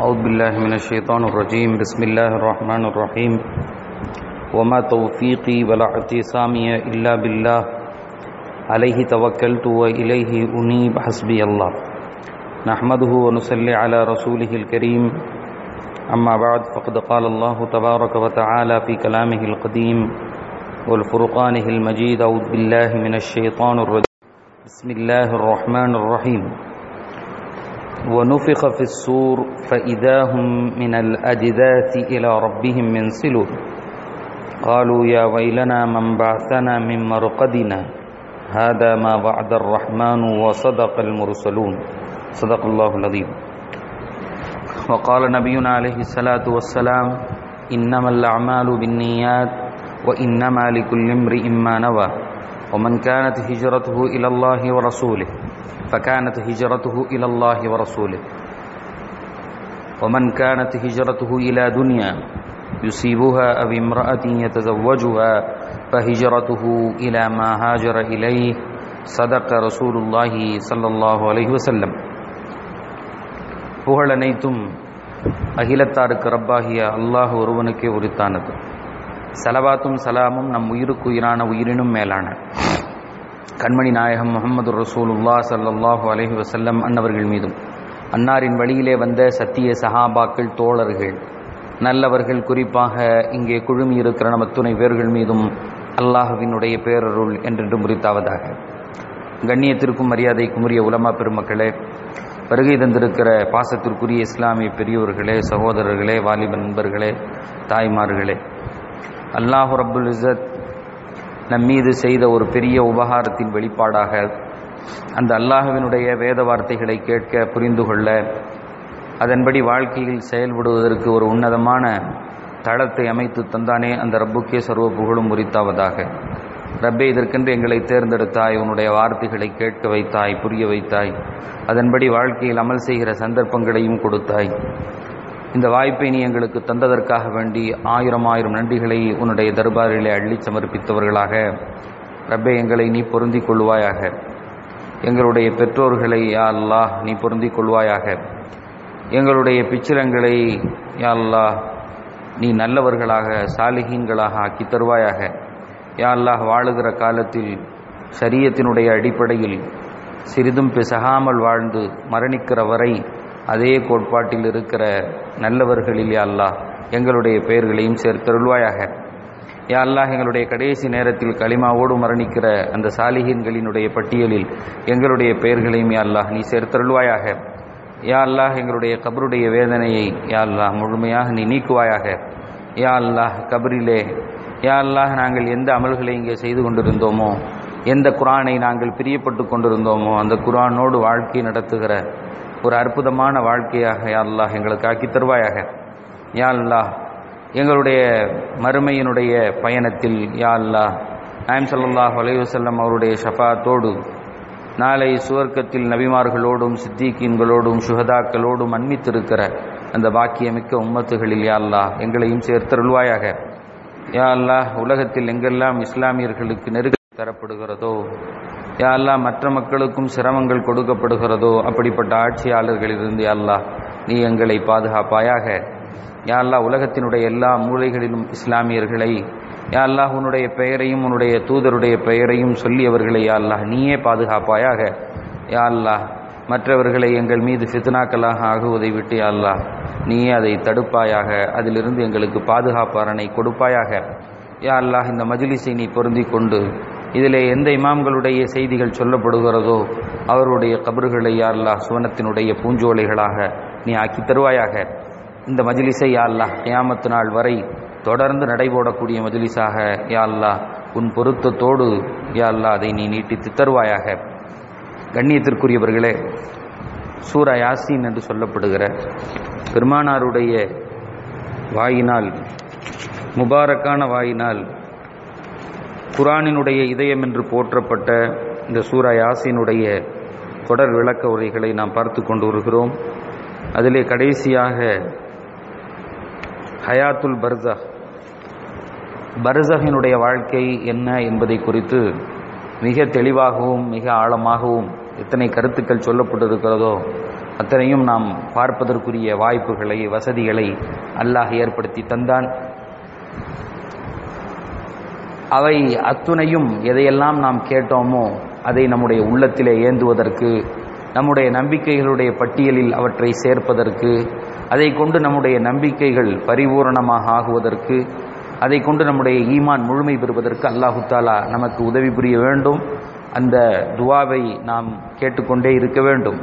أعوذ بالله من الشيطان الرجيم بسم الله الرحمن الرحيم وما توفيقي ولا اعتصامي إلا بالله عليه توكلت وإليه أنيب حسبي الله نحمده ونصلي على رسوله الكريم أما بعد فقد قال الله تبارك وتعالى في كلامه القديم والفرقانه المجيد أعوذ بالله من الشيطان الرجيم بسم الله الرحمن الرحيم ونفخ في الصور فإذا هم من الأجداث إلى ربهم ينسلون قالوا يا ويلنا من بعثنا من مرقدنا هذا ما وعد الرحمن وصدق المرسلون صدق الله العظيم وقال نبينا عليه الصلاة والسلام إنما الأعمال بالنيات وإنما لكل امرئ ما نوى ومن كانت هجرته إلى الله ورسوله فكانت هجرته إلى الله ورسوله ومن كانت هجرته إلى دنيا يصيبها أو امرأة يتزوجها فهجرته إلى ما هاجر إليه صدق رسول الله صلى الله عليه وسلم புகழ் அனைத்தும் அகிலத்தாருக்கு ரப்பாகிய அல்லாஹ் ஒருவனுக்கே உரித்தானது சலவாத்தும் சலாமும் நம் உயிருக்கு உயிரான உயிரினும் மேலான கண்மணி நாயகம் முகமது ரசூலுல்லா சல்லாஹூ அலஹி வசல்லம் அன்னவர்கள் மீதும் அன்னாரின் வழியிலே வந்த சத்திய சஹாபாக்கள் தோழர்கள் நல்லவர்கள் குறிப்பாக இங்கே குழுமி இருக்கிற நம்ம துணை பேர்கள் மீதும் அல்லாஹுவினுடைய பேரருள் என்றென்று முறித்தாவதாக கண்ணியத்திற்கும் மரியாதைக்கும் உரிய உலமா பெருமக்களே வருகை தந்திருக்கிற பாசத்திற்குரிய இஸ்லாமிய பெரியோர்களே சகோதரர்களே வாலிப நண்பர்களே தாய்மார்களே அல்லாஹு ரப்புல் இசத் நம் மீது செய்த ஒரு பெரிய உபகாரத்தின் வெளிப்பாடாக அந்த அல்லாஹுவினுடைய வேத வார்த்தைகளை கேட்க புரிந்து கொள்ள அதன்படி வாழ்க்கையில் செயல்படுவதற்கு ஒரு உன்னதமான தளத்தை அமைத்து தந்தானே அந்த ரப்புக்கே சர்வ புகழும் முறித்தாவதாக ரப்பே இதற்கென்று எங்களை தேர்ந்தெடுத்தாய் உன்னுடைய வார்த்தைகளை கேட்க வைத்தாய் புரிய வைத்தாய் அதன்படி வாழ்க்கையில் அமல் செய்கிற சந்தர்ப்பங்களையும் கொடுத்தாய் இந்த வாய்ப்பை நீ எங்களுக்கு தந்ததற்காக வேண்டி ஆயிரம் ஆயிரம் நன்றிகளை உன்னுடைய தர்பாரிலே அள்ளி சமர்ப்பித்தவர்களாக ரப்பே எங்களை நீ பொருந்திக் கொள்வாயாக எங்களுடைய பெற்றோர்களை யா அல்லாஹ் நீ பொருந்திக் கொள்வாயாக எங்களுடைய பிச்சிரங்களை யா அல்லாஹ் நீ நல்லவர்களாக சாலிகீன்களாக ஆக்கி தருவாயாக யா அல்லாஹ் வாழுகிற காலத்தில் சரியத்தினுடைய அடிப்படையில் சிறிதும் பிசகாமல் வாழ்ந்து மரணிக்கிற வரை அதே கோட்பாட்டில் இருக்கிற நல்லவர்களில் யா அல்லாஹ் எங்களுடைய பெயர்களையும் சேர்த்தருள்வாயாக யா அல்லாஹ் எங்களுடைய கடைசி நேரத்தில் களிமாவோடு மரணிக்கிற அந்த சாலிகின்களினுடைய பட்டியலில் எங்களுடைய பெயர்களையும் யா அல்லாஹ் நீ சேர்த்தருள்வாயாக யா அல்லாஹ் எங்களுடைய கபருடைய வேதனையை யா அல்லாஹ் முழுமையாக நீ நீக்குவாயாக யா அல்லாஹ் கபரிலே யா அல்லாஹ் நாங்கள் எந்த அமல்களை இங்கே செய்து கொண்டிருந்தோமோ எந்த குரானை நாங்கள் பிரியப்பட்டு கொண்டிருந்தோமோ அந்த குரானோடு வாழ்க்கை நடத்துகிற ஒரு அற்புதமான வாழ்க்கையாக யா அல்லாஹ் எங்களுக்கு ஆக்கி தருவாயாக யா அல்லாஹ் எங்களுடைய மறுமையினுடைய பயணத்தில் யா அல்லாஹ் நாயம் சல்லாஹ் அலைவசல்லம் அவருடைய ஷஃபாத்தோடு நாளை சுவர்க்கத்தில் நபிமார்களோடும் சித்திகீன்களோடும் சுகதாக்களோடும் அன்மித்திருக்கிற அந்த பாக்கியமிக்க உம்மத்துகளில் யா அல்லாஹ் எங்களையும் சேர்த்தருள்வாயாக யா அல்லாஹ் உலகத்தில் எங்கெல்லாம் இஸ்லாமியர்களுக்கு நெருக்கி தரப்படுகிறதோ யா அல்லா மற்ற மக்களுக்கும் சிரமங்கள் கொடுக்கப்படுகிறதோ அப்படிப்பட்ட ஆட்சியாளர்களிலிருந்து அல்லாஹ் நீ எங்களை பாதுகாப்பாயாக யா அல்லா உலகத்தினுடைய எல்லா மூலைகளிலும் இஸ்லாமியர்களை யா அல்லாஹ் உன்னுடைய பெயரையும் உன்னுடைய தூதருடைய பெயரையும் சொல்லியவர்களை யா அல்லாஹ் நீயே பாதுகாப்பாயாக யா அல்லாஹ் மற்றவர்களை எங்கள் மீது ஃபித்னாக்களாக ஆகுவதை விட்டு யா அல்லாஹ் நீயே அதை தடுப்பாயாக அதிலிருந்து எங்களுக்கு பாதுகாப்பாரனை கொடுப்பாயாக யா அல்லாஹ் இந்த மஜிலிஸை நீ பொருந்தி கொண்டு இதில் எந்த இமாம்களுடைய செய்திகள் சொல்லப்படுகிறதோ அவருடைய கபறுகளை யா அல்லாஹ் சுவனத்தினுடைய பூஞ்சோலைகளாக நீ ஆக்கி தருவாயாக இந்த மஜிலிஸை யா அல்லாஹ் கியாமத்து நாள் வரை தொடர்ந்து நடைபோடக்கூடிய மஜிலிஸாக யா அல்லாஹ் உன் பொருத்தத்தோடு யா அல்லாஹ் அதை நீ நீட்டித்து தருவாயாக கண்ணியத்திற்குரியவர்களே சூரா யாசின் என்று சொல்லப்படுகிற பெருமானாருடைய வாயினால் முபாரக்கான வாயினால் குரானினுடைய இதயம் என்று போற்றப்பட்ட இந்த சூரா யாசினுடைய தொடர் விளக்க உரைகளை நாம் பார்த்து கொண்டு வருகிறோம் அதிலே கடைசியாக ஹயாத்துல் பர்சஹ் பர்சஹினுடைய வாழ்க்கை என்ன என்பதை குறித்து மிக தெளிவாகவும் மிக ஆழமாகவும் எத்தனை கருத்துக்கள் சொல்லப்பட்டிருக்கிறதோ அத்தனையும் நாம் பார்ப்பதற்குரிய வாய்ப்புகளை வசதிகளை அல்லாஹ் ஏற்படுத்தி தந்தான் அவை அத்துணையும் எதையெல்லாம் நாம் கேட்டோமோ அதை நம்முடைய உள்ளத்திலே ஏந்துவதற்கு நம்முடைய நம்பிக்கைகளுடைய பட்டியலில் அவற்றை சேர்ப்பதற்கு அதை கொண்டு நம்முடைய நம்பிக்கைகள் பரிபூரணமாக ஆகுவதற்கு அதை கொண்டு நம்முடைய ஈமான் முழுமை பெறுவதற்கு அல்லாஹு தாலா நமக்கு உதவி புரிய வேண்டும் அந்த துவாவை நாம் கேட்டுக்கொண்டே இருக்க வேண்டும்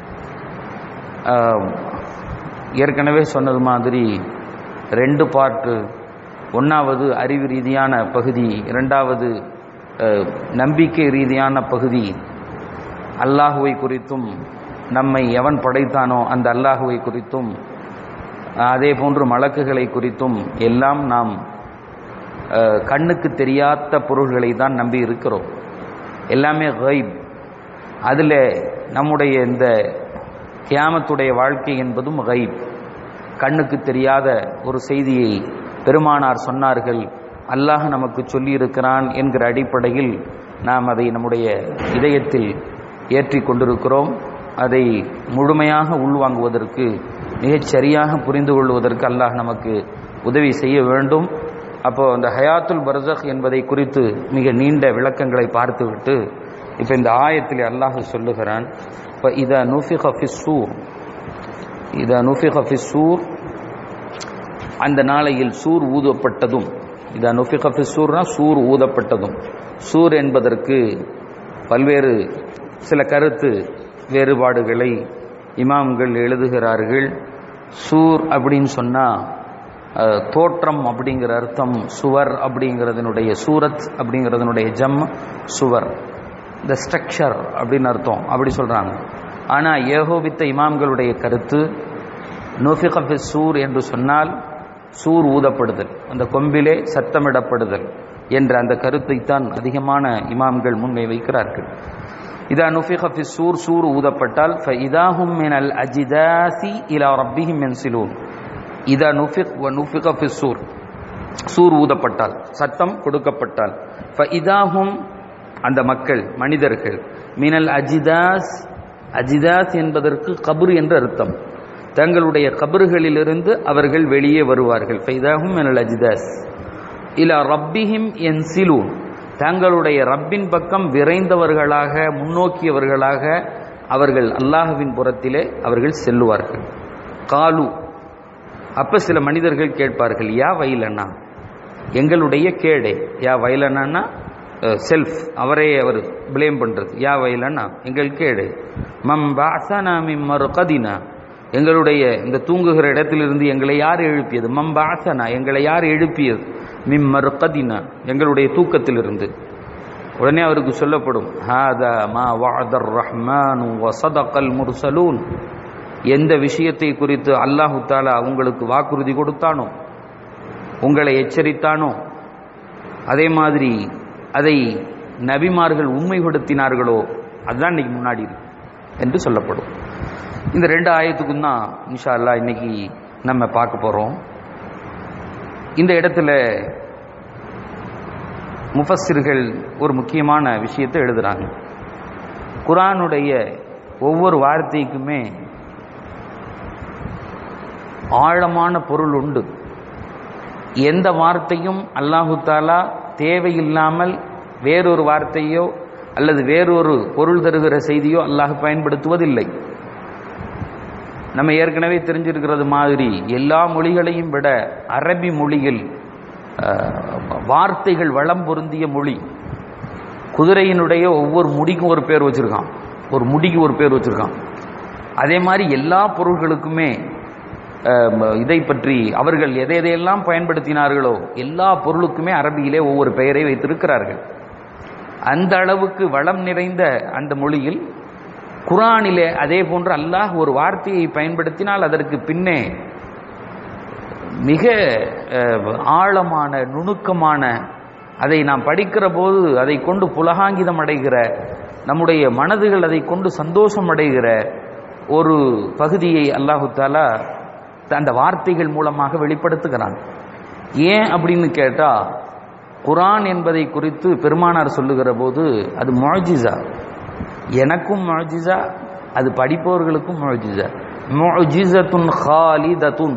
ஏற்கனவே சொன்னது மாதிரி ரெண்டு பார்ட்டு ஒன்றாவது அறிவு ரீதியான பகுதி இரண்டாவது நம்பிக்கை ரீதியான பகுதி அல்லாஹுவை குறித்தும் நம்மை எவன் படைத்தானோ அந்த அல்லாஹுவை குறித்தும் அதே போன்று மலக்குகளை குறித்தும் எல்லாம் நாம் கண்ணுக்கு தெரியாத பொருள்களை தான் நம்பி இருக்கிறோம் எல்லாமே கைப் அதில் நம்முடைய இந்த கியாமத்துடைய வாழ்க்கை என்பதும் கைப் கண்ணுக்கு தெரியாத ஒரு செய்தியை பெருமானார் சொன்னார்கள் அல்லாஹ் நமக்கு சொல்லியிருக்கிறான் என்கிற அடிப்படையில் நாம் அதை நம்முடைய இதயத்தில் ஏற்றி கொண்டிருக்கிறோம் அதை முழுமையாக உள்வாங்குவதற்கு மிகச் சரியாக புரிந்து கொள்வதற்கு அல்லாஹ் நமக்கு உதவி செய்ய வேண்டும் அப்போ அந்த ஹயாத்துல் பர்சக் என்பதை குறித்து மிக நீண்ட விளக்கங்களை பார்த்துவிட்டு இப்போ இந்த ஆயத்தில் அல்லாஹ் சொல்லுகிறான் இப்போ இத நுஃபிக ஃபிஸ்ஸூர் இத நுஃபிக ஃபிஸ்ஸூர் அந்த நாளையில் சூர் ஊதப்பட்டதும் இத நுஃபிக ஃபிஸ்ஸூர்னா சூர் ஊதப்பட்டதும் சூர் என்பதற்கு பல்வேறு சில கருத்து வேறுபாடுகளை இமாம்கள் எழுதுகிறார்கள் சூர் அப்படின்னு சொன்னால் தோற்றம் அப்படிங்கிற அர்த்தம் சுவர் அப்படிங்கிறதுனுடைய சூரத் அப்படிங்கிறதுனுடைய ஜம் சுவர் இந்த ஸ்ட்ரக்சர் அப்படின்னு அர்த்தம் அப்படி சொல்கிறாங்க ஆனால் ஏகோபித்த இமாம்களுடைய கருத்து நோஃபிகஃபி சூர் என்று சொன்னால் சூர் ஊதப்படுதல் அந்த கொம்பிலே சத்தமிடப்படுதல் என்ற அந்த கருத்தைத்தான் அதிகமான இமாம்கள் முன்வை வைக்கிறார்கள் இதா நுஃபிகஃபி சூர் சூர் ஊதப்பட்டால் இதாஹும் மினல் அஜிதாசி இலா ரப்பிஹிம் மென்சிலூன் இதா நுஃபிக் வ நுஃபிக ஃபி சூர் சூர் ஊதப்பட்டால் சத்தம் கொடுக்கப்பட்டால் ஃப இதாஹும் அந்த மக்கள் மனிதர்கள் மினல் அஜிதாஸ் அஜிதாஸ் என்பதற்கு கபர் என்று அர்த்தம் தங்களுடைய கபறுகளிலிருந்து அவர்கள் வெளியே வருவார்கள் ஃபைதாகும் மினல் அஜிதாஸ் இலா ரப்பிஹிம் என் சிலூன் தங்களுடைய ரப்பின் பக்கம் விரைந்தவர்களாக முன்னோக்கியவர்களாக அவர்கள் அல்லாஹுவின் புறத்திலே அவர்கள் செல்லுவார்கள் காலு அப்ப சில மனிதர்கள் கேட்பார்கள் யா வயலண்ணா எங்களுடைய கேடே யா வயலண்ணா செல்ஃப் அவரே அவர் பிளேம் பண்றது யா வயலண்ணா எங்கள் கேடு மம் பாசனா மிம் கதினா எங்களுடைய இந்த தூங்குகிற இடத்திலிருந்து எங்களை யார் எழுப்பியது மம் பாசனா எங்களை யார் எழுப்பியது மிம் கதினா எங்களுடைய தூக்கத்திலிருந்து உடனே அவருக்கு சொல்லப்படும் ஹாதா மா வஅதர் ரஹ்மானு வசதகல் முர்சலூன் எந்த விஷயத்தை குறித்து அல்லாஹு தாலா உங்களுக்கு வாக்குறுதி கொடுத்தானோ உங்களை எச்சரித்தானோ அதே மாதிரி அதை நபிமார்கள் உண்மைப்படுத்தினார்களோ அதுதான் இன்னைக்கு முன்னாடி இருக்கு என்று சொல்லப்படும் இந்த ரெண்டு ஆயத்துக்கும் தான் இன்ஷா அல்லா இன்னைக்கு நம்ம பார்க்க போறோம் இந்த இடத்துல முஃபஸ்ஸிர்கள் ஒரு முக்கியமான விஷயத்தை எழுதுறாங்க குரானுடைய ஒவ்வொரு வார்த்தைக்குமே ஆழமான பொருள் உண்டு எந்த வார்த்தையும் அல்லாஹு தாலா தேவையில்லாமல் வேறொரு வார்த்தையோ அல்லது வேறொரு பொருள் தருகிற செய்தியோ அல்லாஹ் பயன்படுத்துவதில்லை நம்ம ஏற்கனவே தெரிஞ்சிருக்கிறது மாதிரி எல்லா மொழிகளையும் விட அரபி மொழியில் வார்த்தைகள் வளம் பொருந்திய மொழி குதிரையினுடைய ஒவ்வொரு முடிக்கும் ஒரு பேர் வச்சிருக்கான் ஒரு முடிக்கு ஒரு பேர் வச்சிருக்கான் அதே மாதிரி எல்லா பொருள்களுக்குமே இதை பற்றி அவர்கள் எதை எதையெல்லாம் பயன்படுத்தினார்களோ எல்லா பொருளுக்குமே அரபியிலே ஒவ்வொரு பெயரை வைத்திருக்கிறார்கள் அந்த அளவுக்கு வளம் நிறைந்த அந்த மொழியில் குரானிலே அதே போன்று அல்லாஹ் ஒரு வார்த்தையை பயன்படுத்தினால் அதற்கு பின்னே மிக ஆழமான நுணுக்கமான அதை நாம் படிக்கிற போது அதை கொண்டு புலகாங்கிதம் அடைகிற நம்முடைய மனதுகள் அதை கொண்டு சந்தோஷம் அடைகிற ஒரு பகுதியை அல்லாஹு தாலா அந்த வார்த்தைகள் மூலமாக வெளிப்படுத்துகிறான் ஏன் அப்படின்னு கேட்டா குரான் என்பதை குறித்து பெருமானார் சொல்லுகிற போது அது மொழிஜிசா எனக்கும் மொழிஜிசா அது படிப்பவர்களுக்கும் முஜிசா முஜிசத்துன் ஹாலிதத்துன்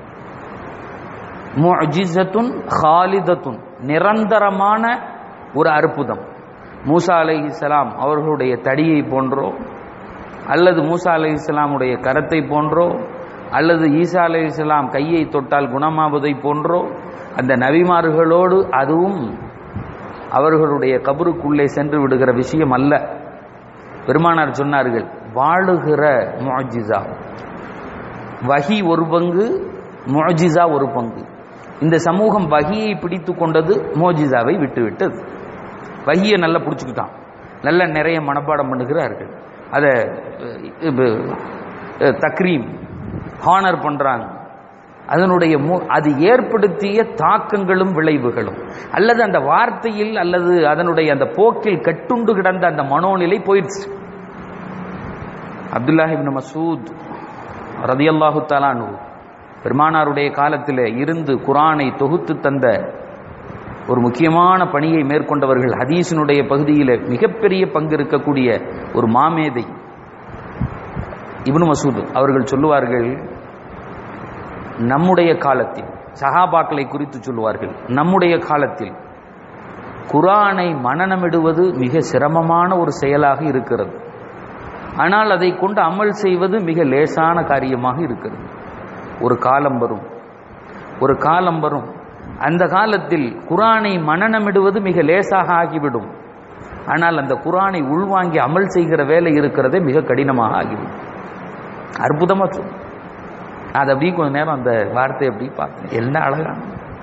முஜிசத்துன் ஹாலிதத்துன் நிரந்தரமான ஒரு அற்புதம் மூசா அலை இஸ்லாம் அவர்களுடைய தடியை போன்றோ அல்லது மூசா அலை இஸ்லாமுடைய கரத்தை போன்றோ அல்லது ஈசா அலை இஸ்லாம் கையை தொட்டால் குணமாவதை போன்றோ அந்த நபிமார்களோடு அதுவும் அவர்களுடைய கபருக்குள்ளே சென்று விடுகிற விஷயம் அல்ல பெருமானார் சொன்னார்கள் வாழுகிற முஜிசா வஹி ஒரு பங்கு முஜிசா ஒரு பங்கு இந்த சமூகம் வகியை பிடித்து கொண்டது மோஜிசாவை விட்டுவிட்டது வகியை நல்லா பிடிச்சிக்கிட்டான் நல்ல நிறைய மனப்பாடம் பண்ணுகிறார்கள் அதை தக்ரீம் ஹானர் பண்றாங்க அதனுடைய அது ஏற்படுத்திய தாக்கங்களும் விளைவுகளும் அல்லது அந்த வார்த்தையில் அல்லது அதனுடைய அந்த போக்கில் கட்டுண்டு கிடந்த அந்த மனோநிலை போயிடுச்சு அப்துல்லாஹிபின் மசூத் ரதியல்லாஹு தலானு பெருமானாருடைய காலத்தில் இருந்து குரானை தொகுத்து தந்த ஒரு முக்கியமான பணியை மேற்கொண்டவர்கள் ஹதீஸினுடைய பகுதியில் மிகப்பெரிய பங்கு இருக்கக்கூடிய ஒரு மாமேதை இப்னு மசூத் அவர்கள் சொல்லுவார்கள் நம்முடைய காலத்தில் சஹாபாக்களை குறித்து சொல்லுவார்கள் நம்முடைய காலத்தில் குரானை மனநமிடுவது மிக சிரமமான ஒரு செயலாக இருக்கிறது ஆனால் அதை கொண்டு அமல் செய்வது மிக லேசான காரியமாக இருக்கிறது ஒரு காலம் வரும் ஒரு காலம் வரும் அந்த காலத்தில் குரானை மனநமிடுவது மிக லேசாக ஆகிவிடும் ஆனால் அந்த குரானை உள்வாங்கி அமல் செய்கிற வேலை இருக்கிறதே மிக கடினமாக ஆகிவிடும் அற்புதமாக சொல்லும் அது அப்படி கொஞ்ச நேரம் அந்த வார்த்தை அப்படி பார்த்தேன் என்ன அழகான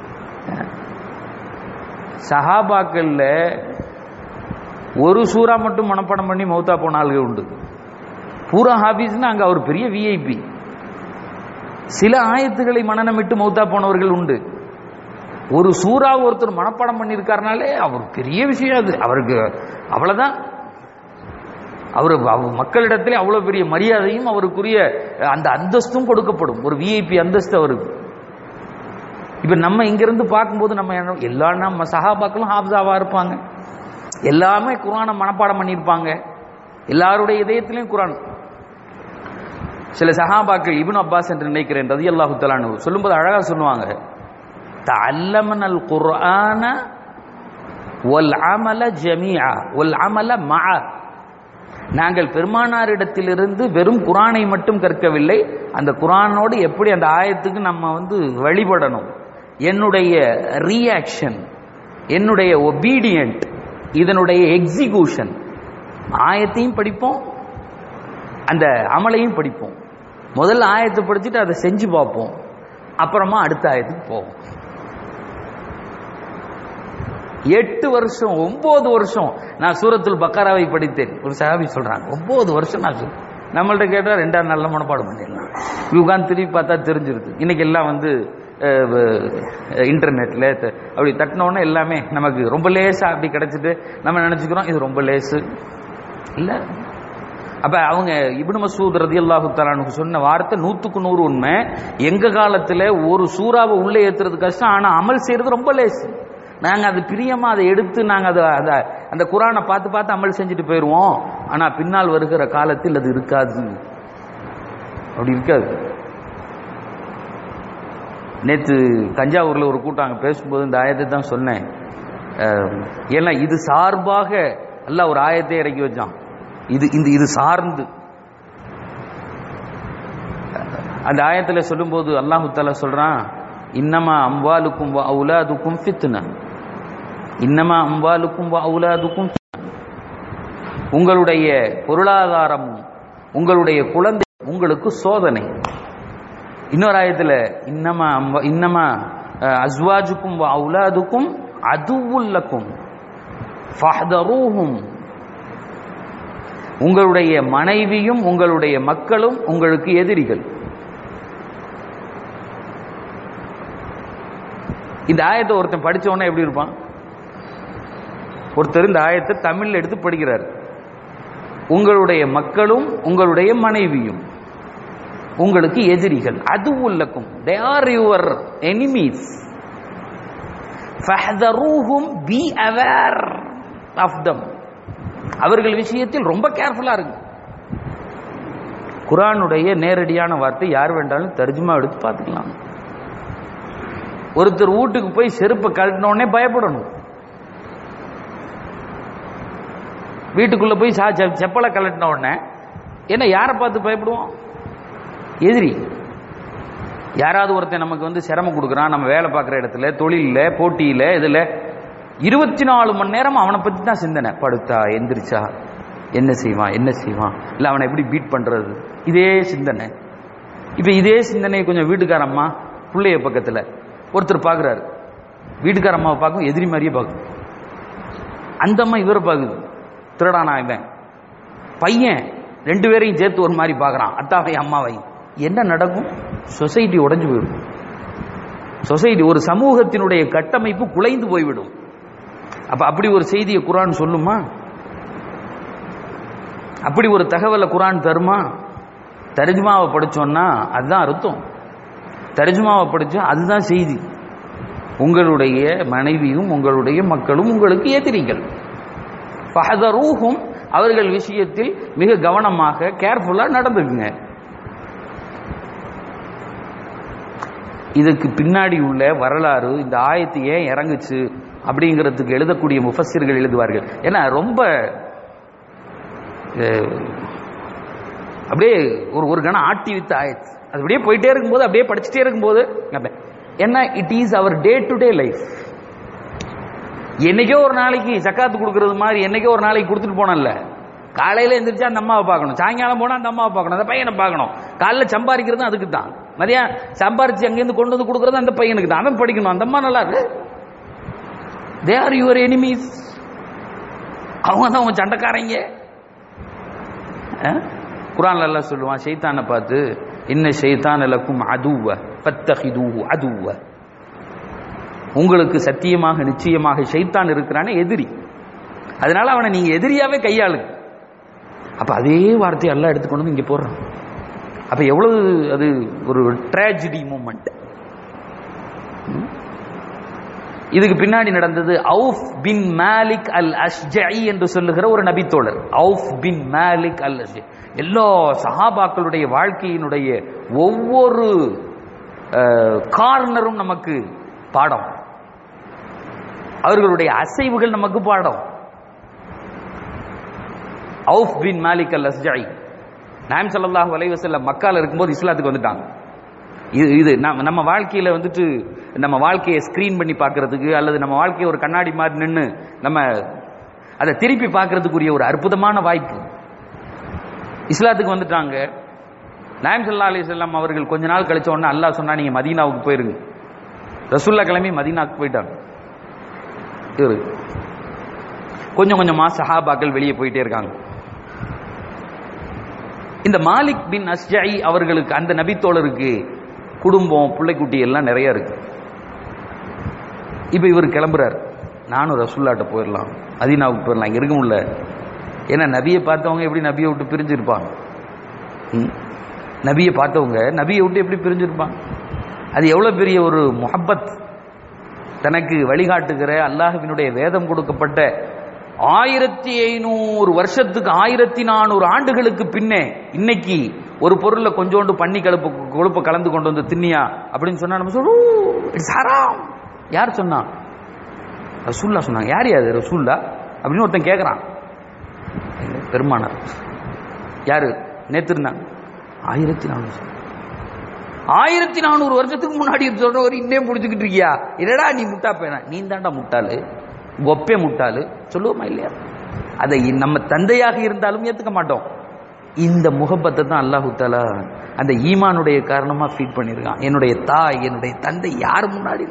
சஹாபாக்கள்ல ஒரு சூறா மட்டும் மனப்பாடம் பண்ணி மௌத்தா போன ஆளுகள் உண்டு பூரா ஹாபீஸ்னா அங்க அவர் பெரிய விஐபி சில ஆயத்துக்களை மனநமிட்டு மௌத்தா போனவர்கள் உண்டு ஒரு சூறா ஒருத்தர் மனப்பாடம் பண்ணியிருக்காருனாலே அவர் பெரிய விஷயம் அது அவருக்கு அவ்வளவுதான் அவர் மக்களிடத்திலே அவ்வளவு பெரிய மரியாதையும் அவருக்குரிய அந்த அந்தஸ்தும் கொடுக்கப்படும் ஒரு விஐபி அந்தஸ்து அவருக்கு இப்ப நம்ம இங்கிருந்து பார்க்கும்போது நம்ம எல்லா நம்ம சகாபாக்களும் ஹாப்ஸாவா இருப்பாங்க எல்லாமே குரானை மனப்பாடம் பண்ணியிருப்பாங்க எல்லாருடைய இதயத்திலையும் குரான் சில சஹாபாக்கள் இபின் அப்பாஸ் என்று நினைக்கிறேன் ரதி அல்லாஹு தலானு சொல்லும்போது அழகா சொல்லுவாங்க தல்லமனல் குர்ஆன ஒல் அமல ஜமியா ஒல் அமல மா நாங்கள் பெருமானாரிடத்திலிருந்து வெறும் குரானை மட்டும் கற்கவில்லை அந்த குரானோடு எப்படி அந்த ஆயத்துக்கு நம்ம வந்து வழிபடணும் என்னுடைய ரியாக்ஷன் என்னுடைய ஒபீடியன்ட் இதனுடைய எக்ஸிகூஷன் ஆயத்தையும் படிப்போம் அந்த அமலையும் படிப்போம் முதல்ல ஆயத்தை படிச்சுட்டு அதை செஞ்சு பார்ப்போம் அப்புறமா அடுத்த ஆயத்துக்கு போவோம் எட்டு வருஷம் ஒன்பது வருஷம் நான் சூரத்துல் பக்காராவை படித்தேன் ஒரு சகாபி சொல்றாங்க ஒன்பது வருஷம் நான் சொல் நம்மள்ட்ட கேட்டால் ரெண்டாம் நாள்ல மனப்பாடம் பண்ணிடலாம் உட்காந்து திருப்பி பார்த்தா தெரிஞ்சிருது இன்னைக்கு எல்லாம் வந்து இன்டர்நெட்ல அப்படி தட்டினோடனே எல்லாமே நமக்கு ரொம்ப லேசா அப்படி கிடைச்சிட்டு நம்ம நினைச்சுக்கிறோம் இது ரொம்ப லேசு இல்ல அப்ப அவங்க இப்னு மசூத் ரதி அல்லாஹு தலானுக்கு சொன்ன வார்த்தை நூத்துக்கு நூறு உண்மை எங்க காலத்துல ஒரு சூறாவை உள்ளே ஏத்துறது கஷ்டம் ஆனா அமல் செய்யறது ரொம்ப லேசு நாங்க அது பிரியமா அதை எடுத்து நாங்க அதை அதை அந்த குரானை பார்த்து பார்த்து அமல் செஞ்சுட்டு போயிடுவோம் ஆனா பின்னால் வருகிற காலத்தில் அது இருக்காது அப்படி இருக்காது நேற்று தஞ்சாவூர்ல ஒரு கூட்டம் அங்கே பேசும்போது இந்த ஆயத்தை தான் சொன்னேன் ஏன்னா இது சார்பாக அல்ல ஒரு ஆயத்தை இறக்கி வச்சான் இது இந்த இது சார்ந்து அந்த ஆயத்தில் சொல்லும்போது அல்லாஹு தாலா சொல்றான் இன்னமா அம்வாலுக்கும் அவுலாதுக்கும் ஃபித்னா இன்னமா அம்வாலுக்கும் அவுலாதுக்கும் உங்களுடைய பொருளாதாரமும் உங்களுடைய குழந்தை உங்களுக்கு சோதனை இன்னொரு ஆயத்தில் இன்னமா இன்னமா அஸ்வாஜுக்கும் அவுலாதுக்கும் அதுவுல்லக்கும் ஃபஹ்தரூஹும் உங்களுடைய மனைவியும் உங்களுடைய மக்களும் உங்களுக்கு எதிரிகள் இந்த ஆயத்தை ஒருத்தன் படிச்ச உடனே எப்படி இருப்பான் ஒருத்தர் இந்த ஆயத்தை தமிழ்ல எடுத்து படிக்கிறார் உங்களுடைய மக்களும் உங்களுடைய மனைவியும் உங்களுக்கு எதிரிகள் அது உள்ளக்கும் தே ஆர் யுவர் எனிமீஸ் ஃபஹதரூஹும் பி அவேர் ஆஃப் தம் அவர்கள் விஷயத்தில் ரொம்ப கேர்ஃபுல்லா இருக்கு குரானுடைய நேரடியான வார்த்தை யார் வேண்டாலும் தர்ஜுமா எடுத்து பார்த்துக்கலாம் ஒருத்தர் வீட்டுக்கு போய் செருப்பை கழட்டின உடனே பயப்படணும் வீட்டுக்குள்ள போய் சா- செ- செப்பலை கழட்டின உடனே என்ன யாரை பார்த்து பயப்படுவோம் எதிரி யாராவது ஒருத்தன் நமக்கு வந்து சிரமம் கொடுக்குறான் நம்ம வேலை பார்க்குற இடத்துல தொழிலில் போட்டியில் இதில் இருபத்தி நாலு மணி நேரம் அவனை பற்றி தான் சிந்தனை படுத்தா எந்திரிச்சா என்ன செய்வான் என்ன செய்வான் இல்லை அவனை எப்படி பீட் பண்ணுறது இதே சிந்தனை இப்போ இதே சிந்தனையை கொஞ்சம் வீட்டுக்காரம்மா பிள்ளைய பக்கத்தில் ஒருத்தர் பார்க்குறாரு வீட்டுக்காரம்மாவை பார்க்கும் எதிரி மாதிரியே பார்க்கும் அந்த அம்மா இவரை பார்க்குது திருடானா இவன் பையன் ரெண்டு பேரையும் சேர்த்து ஒரு மாதிரி பார்க்குறான் அத்தாவை அம்மாவை என்ன நடக்கும் சொசைட்டி உடைஞ்சு போயிடும் சொசைட்டி ஒரு சமூகத்தினுடைய கட்டமைப்பு குலைந்து போய்விடும் அப்ப அப்படி ஒரு செய்தியை குரான் சொல்லுமா அப்படி ஒரு தகவலை குரான் தருமா தர்ஜுமாவை படிச்சோம்னா அதுதான் அர்த்தம் தர்ஜுமாவை படிச்சா அதுதான் செய்தி உங்களுடைய மனைவியும் உங்களுடைய மக்களும் உங்களுக்கு எதிரிகள் ஃபஹதரூஹும் அவர்கள் விஷயத்தில் மிக கவனமாக கேர்ஃபுல்லா நடந்துக்குங்க இதுக்கு பின்னாடி உள்ள வரலாறு இந்த ஆயத்து ஏன் இறங்குச்சு அப்படிங்கிறதுக்கு எழுதக்கூடிய முஃபஸ்ஸிர்கள் எழுதுவார்கள் ஏன்னா ரொம்ப அஹ், அப்படியே ஒரு ஒரு கணம் ஆட்டி வித்த ஆயத்து அது அப்படியே போயிட்டே இருக்கும்போது அப்படியே படிச்சுட்டே இருக்கும்போது அப்ப- ஏன்னா it is our day to day life என்னைக்கோ ஒரு நாளைக்கு ஜக்காத்து கொடுக்கறது மாதிரி என்னைக்கோ ஒரு நாளைக்கு கொடுத்துட்டு போனோம்ல காலையில எந்திரிச்சா அந்த அம்மாவை பார்க்கணும் சாயங்காலம் போனா அந்த அம்மாவை பார்க்கணும் அந்த பையனை பார்க்கணும் காலைல சம்பாதிக்கிறது அதுக்கு தான் மதியம் சம்பாரிச்சு அங்கேருந்து கொண்டு வந்து கொடுக்கறது அந்த பையனுக்கு தான் அவன் படிக்கணும் அந்த அம்மா நல்லா இருக்கு தே ஆர் யுவர் எனிமீஸ் அவங்க தான் உன் சண்டைக்காரங்க அஹ்? குரான்ல எல்லாம் சொல்லுவான் ஷைத்தானை பார்த்து இன்ன ஷைத்தான் லக்கும் அதுவ பத்தஹிதூஹு அதுவ உங்களுக்கு சத்தியமாக நிச்சயமாக ஷைத்தான் இருக்கிறானே எதிரி அதனால அவனை நீங்க எதிரியாவே கையாளுங்க அப்ப அதே வார்த்தையை எல்லாம் எடுத்து கொண்டு வந்து இங்க போடுறான் அப்ப எவ்வளவு அது ஒரு ட்ராஜடி மூமெண்ட் இதுக்கு பின்னாடி நடந்தது அவுஃப் பின் மாலிக் அல் அஷ்ஜஇ என்று சொல்லுகிற ஒரு நபித்தோழர் அவுஃப் பின் மாலிக் அல் அஷ்ஜஇ எல்லா சஹாபாக்களுடைய வாழ்க்கையினுடைய ஒவ்வொரு கார்னரும் நமக்கு பாடம் அவர்களுடைய அசைவுகள் நமக்கு பாடம் அவுஃப் பின் மாலிக் அல் அஸ்ஜாய் நாயம் ஸல்லல்லாஹு அலைஹி வஸல்லம் மக்கால இருக்கும்போது இஸ்லாத்துக்கு வந்துட்டாங்க இது இது நம்ம நம்ம வாழ்க்கையில வந்துட்டு நம்ம வாழ்க்கையை ஸ்கிரீன் பண்ணி பார்க்கிறதுக்கு அல்லது நம்ம வாழ்க்கையை ஒரு கண்ணாடி மாதிரி நின்று நம்ம அதை திருப்பி பார்க்கறதுக்குரிய ஒரு அற்புதமான வாய்ப்பு இஸ்லாத்துக்கு வந்துட்டாங்க நாயம் ஸல்லல்லாஹு அலைஹி வஸல்லம் அவர்கள் கொஞ்ச நாள் கழிச்ச உடனே அல்லாஹ் சொன்னா நீங்க மதீனாவுக்கு போயிருங்க ரசூல்லா கிளம்பி மதீனாவுக்கு போயிட்டாங்க இவரு கொஞ்சம் கொஞ்சமா சஹாபாக்கள் வெளியே போயிட்டே இருக்காங்க இந்த மாலிக் பின் அஸ்ஜாயி அவர்களுக்கு அந்த நபித்தோழருக்கு குடும்பம் பிள்ளைக்குட்டி எல்லாம் நிறைய இருக்கு இப்ப இவர் கிளம்புறார் நானும் ரசுல்லாட்ட போயிடலாம் அதீனாவுக்கு போயிடலாம் இங்க இருக்க முடியல ஏன்னா நபியை பார்த்தவங்க எப்படி நபியை விட்டு பிரிஞ்சிருப்பாங்க ம்? நபியை பார்த்தவங்க நபியை விட்டு எப்படி பிரிஞ்சிருப்பாங்க அது எவ்வளவு பெரிய ஒரு முஹப்பத் தனக்கு வழிகாட்டுகிற அல்லாஹ்வினுடைய வேதம் கொடுக்கப்பட்ட ஆயிரத்தி ஐநூறு வருஷத்துக்கு ஆயிரத்தி நானூறு ஆண்டுகளுக்கு பின்னே இன்னைக்கு ஒரு பொருள்ல கொஞ்சோண்டு பண்ணி கழுப்பு கொழுப்பை கலந்து கொண்டு வந்து தின்னியா அப்படின்னு சொன்னா நம்ம சொல்லுவோம் இட்ஸ் ஹராம் யார் சொன்னா ரசூல்லா சொன்னாங்க யார் யாரு ரசூல்லா அப்படின்னு ஒருத்தன் கேட்கறான் பெருமானார் யாரு நேத்து இருந்தாங்க ஆயிரத்தி நானூறு ஆயிரத்தி நானூறு வருஷத்துக்கு முன்னாடி சொல்ற ஒரு இன்னே பிடிச்சிக்கிட்டு இருக்கியா என்னடா நீ முட்டா பேனா நீ தாண்டா முட்டாளு ஒப்பே முட்டாளு சொல்லுவோமா இல்லையா அதை நம்ம தந்தையாக இருந்தாலும் ஏத்துக்க மாட்டோம் இந்த முகப்பத்தை தான் அல்லாஹு தாலா அந்த ஈமானுடைய காரணமா ஃபீட் பண்ணியிருக்கான் என்னுடைய தாய் என்னுடைய தந்தை யார் முன்னாடி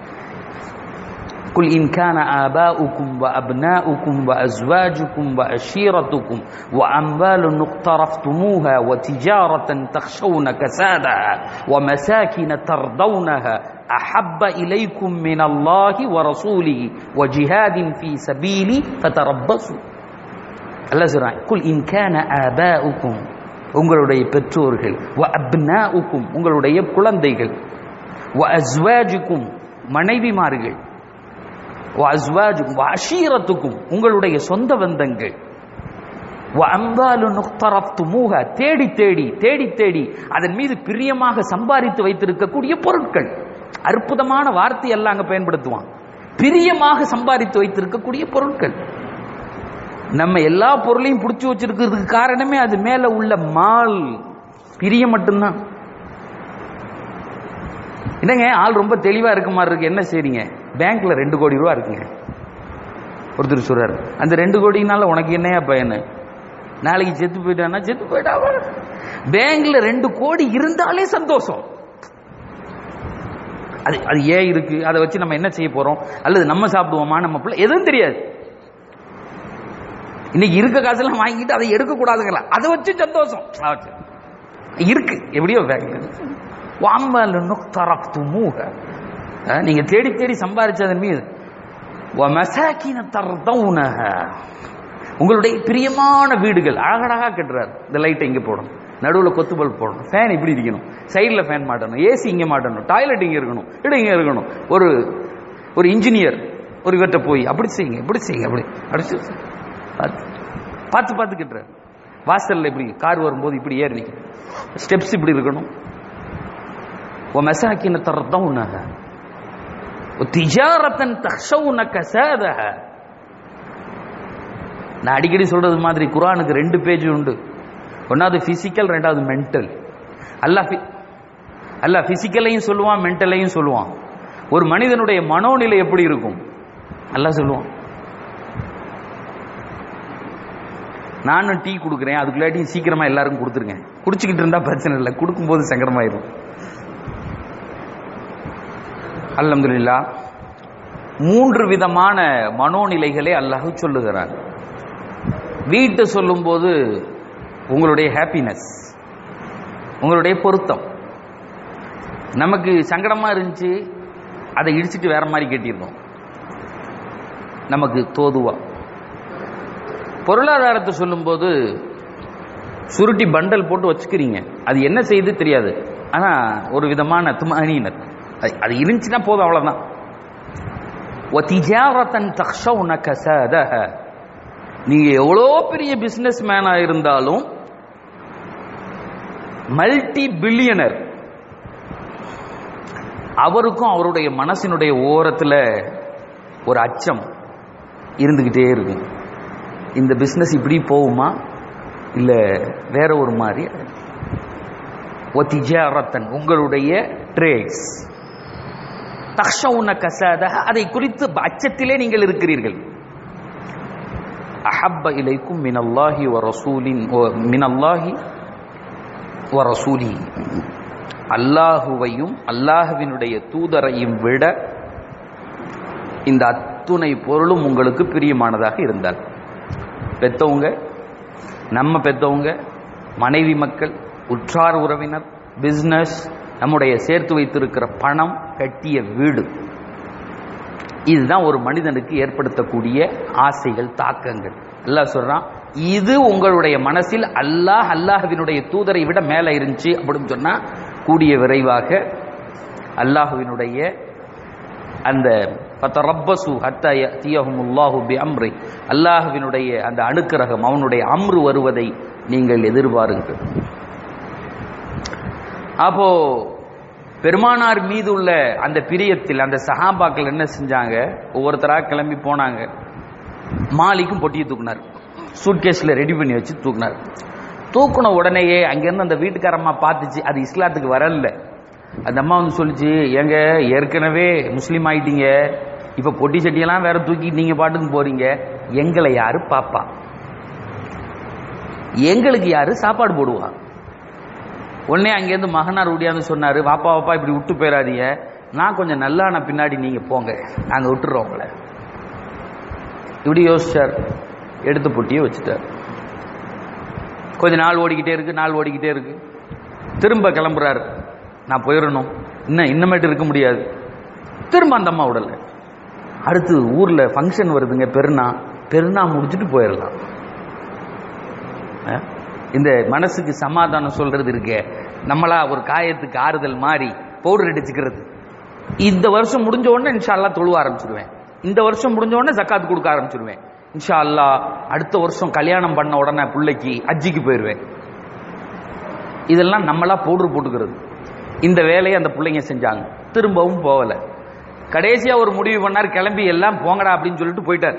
قل إن كان آباؤكم وأبناؤكم وأزواجكم وأشيرتكم وأموال اقترفتموها وتجارة تخشون كسادها ومساكن ترضونها أحب إليكم من الله ورسوله وجهاد في سبيلي فتربصوا الله சொல்றான் குல் இன் கான ஆபாஉக்கும் உங்களுடைய பெற்றோர்கள் வ அப்னாஉக்கும் உங்களுடைய குழந்தைகள் வ அஸ்வாஜுக்கும் மனைவிமார்கள் வ அஸ்வாஜுக்கும் வ அஷீரத்துக்கும் உங்களுடைய சொந்த பந்தங்கள் வஅம்வாலு நுக்தரஃப்துமூஹ தேடி தேடி தேடி தேடி அதன் மீது பிரியமாக சம்பாதித்து வைத்திருக்கக்கூடிய பொருட்கள் அற்புதமான வார்த்தை எல்லாம் அங்க பயன்படுத்துவான் பிரியமாக சம்பாதித்து வைத்திருக்கக்கூடிய பொருட்கள் நம்ம எல்லா பொருளையும் பிடிச்சி வச்சிருக்கிறதுக்கு காரணமே அது மேல உள்ள மால் பிரியம் மட்டும்தான் என்னங்க ஆள் ரொம்ப தெளிவா இருக்க மாதிரி இருக்கு என்ன செய்றீங்க பேங்க்ல ரெண்டு கோடி ரூபா இருக்குங்க ஒருத்தர் சொல்றாரு அந்த ரெண்டு கோடினால உனக்கு என்னையா பயனு நாளைக்கு செத்து போயிட்டானா செத்து போயிட்டாவா பேங்க்ல ரெண்டு கோடி இருந்தாலே சந்தோஷம் அது அது ஏன் இருக்கு அதை வச்சு நம்ம என்ன செய்ய போறோம் அல்லது நம்ம சாப்பிடுவோமா நம்ம பிள்ளை எதுவும் தெரியாது இன்னைக்கு இருக்க காசெல்லாம் வாங்கிட்டு அதை எடுக்க கூடாதுங்களா அதை வச்சு சந்தோஷம் அதை வச்சு. இருக்கு எப்படியோ பேங்க்ல வாம்பல் நுக்தரப்து மூக நீங்க தேடி தேடி சம்பாதிச்சதன் மீது وَمَسَاكِنَ تَرْضَوْنَهَا உங்களுடைய பிரியமான வீடுகள் அழகழகா கட்டுறாரு இந்த லைட்டை இங்க போடணும் நடுவில் கொத்து பல்ப் போடணும் ஃபேன் இப்படி இருக்கணும் சைடில் ஃபேன் மாட்டணும் ஏசி இங்கே மாட்டணும் டாய்லெட் இங்கே இருக்கணும் இடம் இங்கே இருக்கணும் ஒரு ஒரு இன்ஜினியர் ஒரு இவர்கிட்ட போய் அப்படி செய்யுங்க இப்படி செய்யுங்க அப்படி அப்படி செய்யுங்க. பார்த்து பார்த்து பார்த்து கட்டுறாரு வாசல்ல இப்படி கார் வரும்போது இப்படி ஏறி நிற்கணும் ஸ்டெப்ஸ் இப்படி இருக்கணும் ومساكن ترضونها وتجارة تخشون كسادها நான் அடிக்கடி சொல்றது மாதிரி குரானுக்கு ரெண்டு பேஜ் உண்டு ஒன்னாவது பிசிக்கல் ரெண்டாவது மென்டல் அல்லாஹ் phy- அல்லாஹ் பிசிக்கலையும் சொல்லுவான் மென்டலையும் சொல்லுவான் ஒரு மனிதனுடைய மனோநிலை எப்படி இருக்கும் அல்லாஹ் சொல்லுவான் நானும் டீ கொடுக்குறேன் அதுக்குள்ளாட்டி சீக்கிரமா எல்லாருக்கும் கொடுத்துருங்க குடிச்சுக்கிட்டு இருந்தா பிரச்சனை இல்லை கொடுக்கும்போது சங்கடமாயிரும் அல்ஹம்துலில்லா மூன்று விதமான மனோநிலைகளை அல்லாஹ் சொல்லுகிறான் வீட்டை சொல்லும்போது உங்களுடைய ஹாப்பினஸ் உங்களுடைய பொருத்தம் நமக்கு சங்கடமா இருந்துச்சு அதை இடிச்சிட்டு வேற மாதிரி கட்டியிருந்தோம் நமக்கு தோதுவா பொருளாதாரத்தை சொல்லும்போது சுருட்டி பண்டல் போட்டு வச்சுக்கிறீங்க அது என்ன செய்யுது தெரியாது ஆனா ஒரு விதமான துமணியினர் அது இருந்துச்சுன்னா போதும் அவ்வளவுதான் وَتِجَارَةً تَخْشَوْنَ كَسَادَهَا நீங்க எவ்வளோ பெரிய பிசினஸ் மேனா இருந்தாலும் மல்டி பில்லியனர் அவருக்கும் அவருடைய மனசினுடைய ஓரத்துல ஒரு அச்சம் இருந்துகிட்டே இருக்கும் இந்த பிசினஸ் இப்படி போகுமா இல்ல வேற ஒரு மாதிரி ஒத்திஜாரத்தன் உங்களுடைய ட்ரேட்ஸ் தக்ஷவுன கசாத அதை குறித்து அச்சத்திலே நீங்கள் இருக்கிறீர்கள் அஹப்ப இலைக்கும் மினல்லாஹி வ ரசூலின் வ- மினல்லாஹி வ ரசூலி அல்லாஹுவையும் அல்லாஹுவினுடைய தூதரையும் விட இந்த அத்துணை பொருளும் உங்களுக்கு பிரியமானதாக இருந்தால் பெத்தவங்க நம்ம பெத்தவங்க மனைவி மக்கள் உற்றார் உறவினர் பிசினஸ் நம்முடைய சேர்த்து வைத்திருக்கிற பணம் கட்டிய வீடு இதுதான் ஒரு மனிதனுக்கு ஏற்படுத்தக்கூடிய ஆசைகள் தாக்கங்கள் அல்லாஹ் சொல்றான் இது உங்களுடைய மனசில் அல்லாஹ் அல்லாஹ்வினுடைய தூதரை விட மேல இருந்துச்சு அப்படின்னு சொன்னா கூடிய விரைவாக அல்லாஹுவினுடைய அந்த பத்தரப்பசு ஹத்தா யத்தியஹுமுல்லாஹு பி அம்ரி அல்லாஹ்வினுடைய அந்த அணுக்கிரகம் அவனுடைய அம்ரு வருவதை நீங்கள் எதிர்பாருங்கள் அப்போ பெருமானார் மீது உள்ள அந்த பிரியத்தில் அந்த சஹாபாக்கள் என்ன செஞ்சாங்க ஒவ்வொருத்தரா கிளம்பி போனாங்க மாலிக்கும் பொட்டியை தூக்குனார் சூட்கேஸ்ல ரெடி பண்ணி வச்சு தூக்குனார் தூக்குன உடனேயே அங்கிருந்து அந்த வீட்டுக்காரம்மா பார்த்துச்சு அது இஸ்லாத்துக்கு வரல அந்த அம்மா வந்து சொல்லுச்சு ஏங்க ஏற்கனவே முஸ்லீம் ஆயிட்டீங்க இப்ப பொட்டி சட்டியெல்லாம் வேற தூக்கிட்டு நீங்க பாட்டுக்கு போறீங்க எங்களை யாரு பாப்பா எங்களுக்கு யாரு சாப்பாடு போடுவா உடனே அங்கேருந்து மகனார் ஓடியாந்து சொன்னாரு வாப்பா வாப்பா இப்படி விட்டு போயிடாதீங்க நான் கொஞ்சம் நல்லான பின்னாடி நீங்க போங்க நாங்க விட்டுறோம் உங்களை இப்படி யோசிச்சார் எடுத்து பொட்டியை வச்சுட்டார் கொஞ்ச நாள் ஓடிக்கிட்டே இருக்கு நாள் ஓடிக்கிட்டே இருக்கு திரும்ப கிளம்புறாரு நான் போயிடணும் இன்னும் இன்னமேட்டு இருக்க முடியாது திரும்ப அந்த அம்மா விடல அடுத்து ஊர்ல ஃபங்க்ஷன் வருதுங்க பெருநா பெருநா முடிச்சுட்டு போயிடலாம் அஹ்? இந்த மனசுக்கு சமாதானம் சொல்றது இருக்கே நம்மளா ஒரு காயத்துக்கு ஆறுதல் மாதிரி பவுடர் அடிச்சுக்கிறது இந்த வருஷம் முடிஞ்ச உடனே இன்ஷா அல்லாஹ் தொழுவ ஆரம்பிச்சிருவேன் இந்த வருஷம் முடிஞ்ச உடனே ஜக்காத் கொடுக்க ஆரம்பிச்சிருவேன் இன்ஷா அல்லாஹ் அடுத்த வருஷம் கல்யாணம் பண்ண உடனே பிள்ளைக்கு ஹஜ்ஜிக்கு போயிடுவேன் இதெல்லாம் நம்மளா பவுடர் போட்டுக்கிறது இந்த வேலையை அந்த பிள்ளைங்க செஞ்சாங்க திரும்பவும் போகல கடைசியா ஒரு முடிவு பண்ணார் கிளம்பி எல்லாம் போங்கடா அப்படின்னு சொல்லிட்டு போயிட்டார்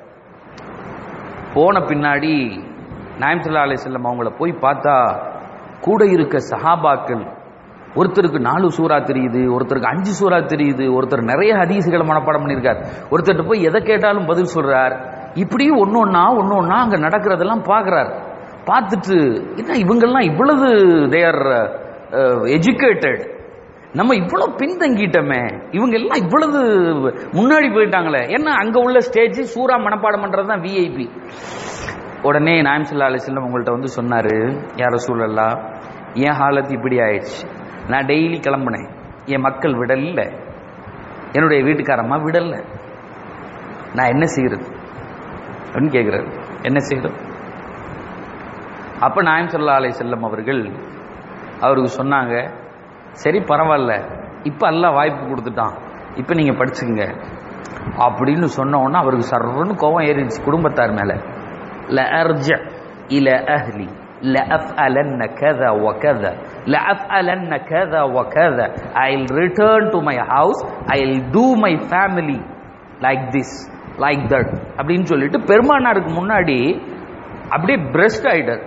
போன பின்னாடி நாயம் சல்லா அலிஸ்லாம் அவங்கள போய் பார்த்தா கூட இருக்க சஹாபாக்கள் ஒருத்தருக்கு நாலு சூறா தெரியுது ஒருத்தருக்கு அஞ்சு சூறா தெரியுது ஒருத்தர் நிறைய ஹதீசுகளை மனப்பாடம் பண்ணியிருக்கார் ஒருத்தர்கிட்ட போய் எதை கேட்டாலும் பதில் சொல்றார் இப்படி ஒன்று ஒன்றா ஒன்று ஒன்றா அங்கே நடக்கிறதெல்லாம் பார்க்குறார் பார்த்துட்டு என்ன இவங்கெல்லாம் இவ்வளவு தேர் எஜுகேட்டட் நம்ம இவ்வளவு பின்தங்கிட்டோமே இவங்க எல்லாம் இவ்வளவு முன்னாடி போயிட்டாங்களே ஏன்னா அங்க உள்ள ஸ்டேஜ் சூறா மனப்பாடம் பண்றது தான் விஐபி உடனே நாயம் சல்லா அலிஸ்லாம் உங்கள்ட்ட வந்து சொன்னாரு யார சூழல்லா என் ஹாலத் இப்படி ஆயிடுச்சு நான் டெய்லி கிளம்புனேன் என் மக்கள் விடல என்னுடைய வீட்டுக்காரம்மா விடல நான் என்ன செய்யறது அப்படின்னு கேட்கிறாரு என்ன செய்யறது அப்ப நாயம் சல்லா அலை செல்லம் அவர்கள் அவருக்கு சொன்னாங்க சரி பரவாயில்ல இப்ப எல்லாம் வாய்ப்பு கொடுத்துட்டான் இப்ப நீங்க படிச்சுங்க அப்படின்னு சொன்ன உடனே அவருக்கு சர்வன்னு கோவம் ஏறிடுச்சு குடும்பத்தார் மேல لأرجع إلى أهلي لأفعلن كذا وكذا لأفعلن كذا وكذا I'll return to my house I'll do my family like this like that அப்படின்னு சொல்லிட்டு பெருமானாருக்கு முன்னாடி அப்படியே பிரஸ்ட் ஆயிட்டார்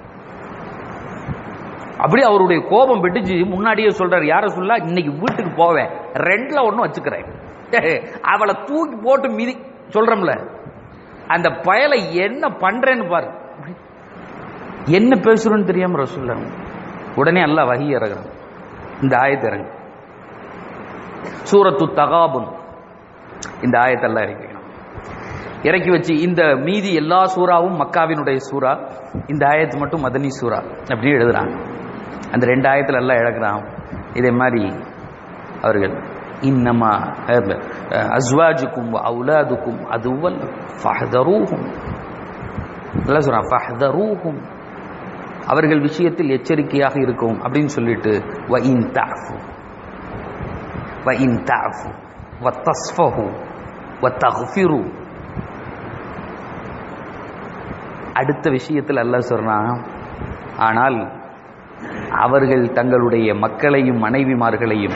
அப்படியே அவருடைய கோபம் வெட்டிச்சு முன்னாடியே சொல்றாரு யார சொல்ல இன்னைக்கு வீட்டுக்கு போவேன் ரெண்டுல ஒன்னும் வச்சுக்கிறேன் அவளை தூக்கி போட்டு மிதி சொல்றோம்ல அந்த பயலை என்ன பண்றேன்னு பாரு என்ன பேசுறோன்னு தெரியாம ரசூல்ல உடனே அல்லாஹ் வகி இறங்குறான் இந்த ஆயத்தை இறங்கு சூரத்து தகாபுன் இந்த ஆயத்தெல்லாம் இறக்கிக்கணும் இறக்கி வச்சு இந்த மீதி எல்லா சூறாவும் மக்காவினுடைய சூறா இந்த ஆயத்து மட்டும் மதனி சூறா அப்படி எழுதுறாங்க அந்த ரெண்டு ஆயத்துல எல்லாம் இழக்கிறான் இதே மாதிரி அவர்கள் இன்னமா அஸ்வாஜுக்கும் அவுலாதுக்கும் அதுவல் ஃபஹதரூஹும் நல்லா சொல்றான் ஃபஹதரூஹும் அவர்கள் விஷயத்தில் எச்சரிக்கையாக இருக்கும் அப்படின்னு சொல்லிட்டு வ இன் தஅஃபு வ இன் தஅஃபு வ தஸ்ஃபஹு வ தக்ஃபிரு அடுத்த விஷயத்தில் அல்லாஹ் சொல்றான் ஆனால் அவர்கள் தங்களுடைய மக்களையும் மனைவிமார்களையும்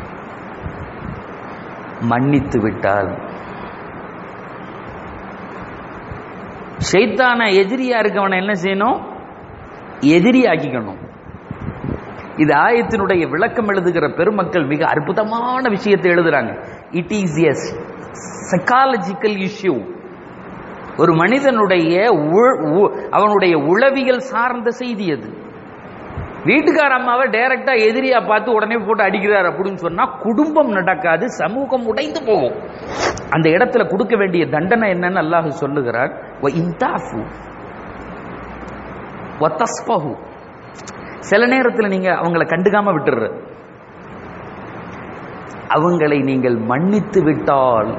மன்னித்து விட்டால் ஷைத்தான எதிரியா இருக்கவனை என்ன செய்யணும் எதிரி ஆக்கிக்கணும் இது ஆயத்தினுடைய விளக்கம் எழுதுகிற பெருமக்கள் மிக அற்புதமான விஷயத்தை எழுதுறாங்க it is is psychological issue ஒரு மனிதனுடைய அவனுடைய உளவியல் சார்ந்த செய்தி அது வீட்டுக்கார அம்மாவை டைரக்டா எதிரியா பார்த்து உடனே போட்டு அடிக்கிறார் அப்படின்னு சொன்னா குடும்பம் நடக்காது சமூகம் உடைந்து போகும் அந்த இடத்துல கொடுக்க வேண்டிய தண்டனை என்னன்னு அல்லாஹ் சொல்லுகிறார் சில நேரத்தில் நீங்க அவங்களை கண்டுக்காம விட்டுற அவங்களை நீங்கள் மன்னித்து விட்டால்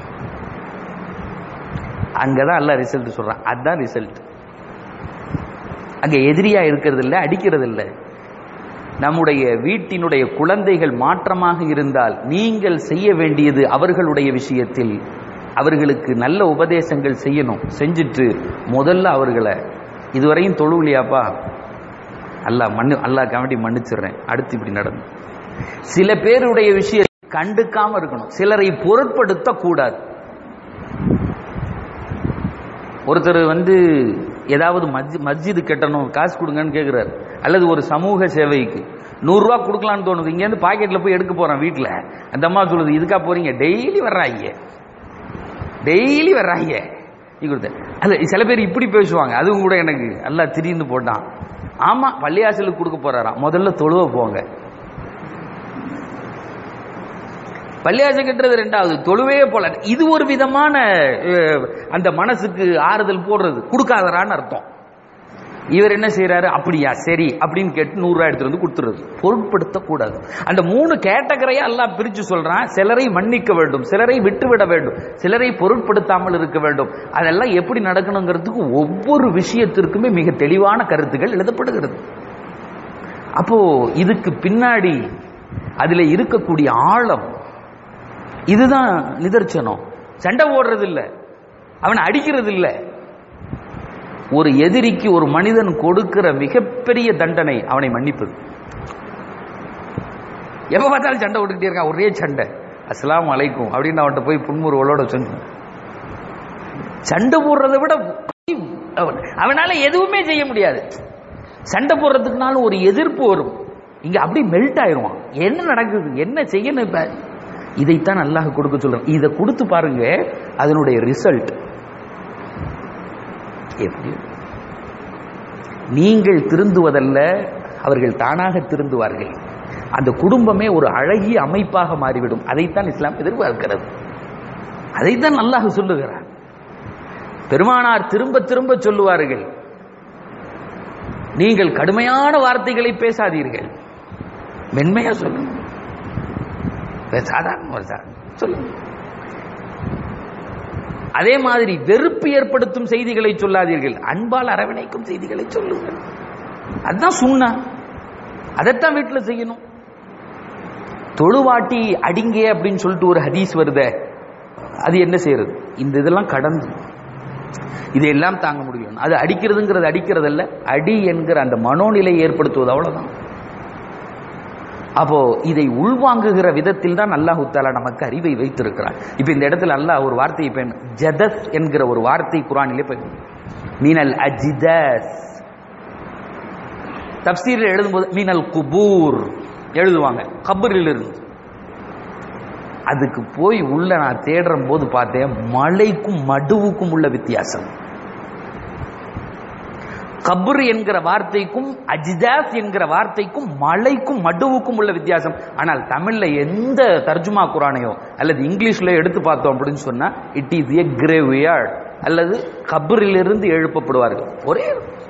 அங்கதான் அல்ல ரிசல்ட் சொல்றான் அதுதான் ரிசல்ட் அங்க எதிரியா இருக்கிறது இல்லை அடிக்கிறது இல்லை நம்முடைய வீட்டினுடைய குழந்தைகள் மாற்றமாக இருந்தால் நீங்கள் செய்ய வேண்டியது அவர்களுடைய விஷயத்தில் அவர்களுக்கு நல்ல உபதேசங்கள் செய்யணும் செஞ்சுட்டு முதல்ல அவர்களை இதுவரையும் தொழுவிலையாப்பா அல்லா மண்ணு அல்லா கமிட்டி மன்னிச்சிடுறேன் அடுத்து இப்படி நடந்து சில பேருடைய விஷயம் கண்டுக்காம இருக்கணும் சிலரை பொருட்படுத்த கூடாது ஒருத்தர் வந்து ஏதாவது மஸ்ஜி மஸ்ஜிது கட்டணும் காசு கொடுங்கன்னு கேட்குறாரு அல்லது ஒரு சமூக சேவைக்கு நூறுரூவா கொடுக்கலான்னு தோணுது இங்கேருந்து பாக்கெட்டில் போய் எடுக்க போகிறேன் வீட்டில் அந்த அம்மா சொல்லுது இதுக்கா போறீங்க டெய்லி வர்றாங்க டெய்லி வர்றாங்க நீ கொடுத்த அல்ல சில பேர் இப்படி பேசுவாங்க அதுவும் கூட எனக்கு எல்லாம் திரிந்து போட்டான் ஆமாம் பள்ளியாசலுக்கு கொடுக்க போறாராம் முதல்ல தொழுவ போங்க பள்ளியாசம் கட்டுறது ரெண்டாவது தொழுவே போல இது ஒரு விதமான அந்த மனசுக்கு ஆறுதல் போடுறது கொடுக்காதரான்னு அர்த்தம் இவர் என்ன செய்யறாரு அப்படியா சரி அப்படின்னு கேட்டு நூறு ரூபாய் எடுத்துட்டு வந்து கொடுத்துருது பொருட்படுத்தக்கூடாது அந்த மூணு கேட்டகரையா எல்லாம் பிரிச்சு சொல்றான் சிலரை மன்னிக்க வேண்டும் சிலரை விட்டுவிட வேண்டும் சிலரை பொருட்படுத்தாமல் இருக்க வேண்டும் அதெல்லாம் எப்படி நடக்கணுங்கிறதுக்கு ஒவ்வொரு விஷயத்திற்குமே மிக தெளிவான கருத்துக்கள் எழுதப்படுகிறது அப்போ இதுக்கு பின்னாடி அதுல இருக்கக்கூடிய ஆழம் இதுதான் நிதர்சனம் சண்டை ஓடுறது இல்ல அவன் அடிக்கிறது இல்லை ஒரு எதிரிக்கு ஒரு மனிதன் கொடுக்கிற மிகப்பெரிய தண்டனை அவனை மன்னிப்பது எப்ப பார்த்தாலும் சண்டை விட்டுக்கிட்டே இருக்கான் ஒரே சண்டை அஸ்ஸலாமு அலைக்கும் அப்படின்னு அவன்கிட்ட போய் புன்முறுவலோட சொன்ன சண்டை போடுறதை விட அவன்- அவனால எதுவுமே செய்ய முடியாது சண்டை போடுறதுக்குனாலும் ஒரு எதிர்ப்பு வரும் இங்க அப்படி மெல்ட் ஆயிருவான் என்ன நடக்குது என்ன செய்யணும் இப்ப இதைத்தான் அல்லாஹ் கொடுக்க சொல்றான் இதை கொடுத்து பாருங்க அதனுடைய ரிசல்ட் எப்படி நீங்கள் திருந்துவதல்ல அவர்கள் தானாக திருந்துவார்கள் அந்த குடும்பமே ஒரு அழகிய அமைப்பாக மாறிவிடும் அதைத்தான் இஸ்லாம் எதிர்பார்க்கிறது அதைத்தான் அல்லாஹ் சொல்லுகிறார் பெருமானார் திரும்ப திரும்ப சொல்லுவார்கள் நீங்கள் கடுமையான வார்த்தைகளை பேசாதீர்கள் மென்மையா சொல்லுங்க வேற சாதாரண ஒரு சா- சொல்லுங்க அதே மாதிரி வெறுப்பு ஏற்படுத்தும் செய்திகளை சொல்லாதீர்கள் அன்பால் அரவணைக்கும் செய்திகளை சொல்லுங்கள் அதுதான் சுண்ணா அதைத்தான் வீட்டில் செய்யணும் தொழுவாட்டி அடிங்க அப்படின்னு சொல்லிட்டு ஒரு ஹதீஸ் வருதே அது என்ன செய்யறது இந்த இதெல்லாம் கடந்து இதையெல்லாம் தாங்க முடியும் அது அடிக்கிறதுங்கிறது அடிக்கிறதல்ல அடி என்கிற அந்த மனோநிலையை ஏற்படுத்துவது அவ்வளவுதான் அப்போ இதை உள்வாங்குகிற விதத்தில் தான் அல்லாஹு தாலா நமக்கு அறிவை வைத்திருக்கிறார் இப்ப இந்த இடத்துல அல்லாஹ் ஒரு வார்த்தையை பயன் ஜதத் என்கிற ஒரு வார்த்தை குரானிலே பயன் மீனல் அஜிதஸ் தப்சீரில் எழுதும்போது மீனல் குபூர் எழுதுவாங்க கபரில் இருந்து அதுக்கு போய் உள்ள நான் தேடுற போது பார்த்தேன் மலைக்கும் மடுவுக்கும் உள்ள வித்தியாசம் கபர் என்கிற வார்த்தைக்கும் அஜிதாஸ் என்கிற வார்த்தைக்கும் மலைக்கும் மடுவுக்கும் உள்ள வித்தியாசம் ஆனால் தமிழ்ல எந்த தர்ஜுமா குரானையோ அல்லது இங்கிலீஷ்ல எடுத்து பார்த்தோம் அப்படின்னு சொன்னா இட் இஸ் எ கிரேவியார்ட் அல்லது கபரிலிருந்து எழுப்பப்படுவார்கள் ஒரே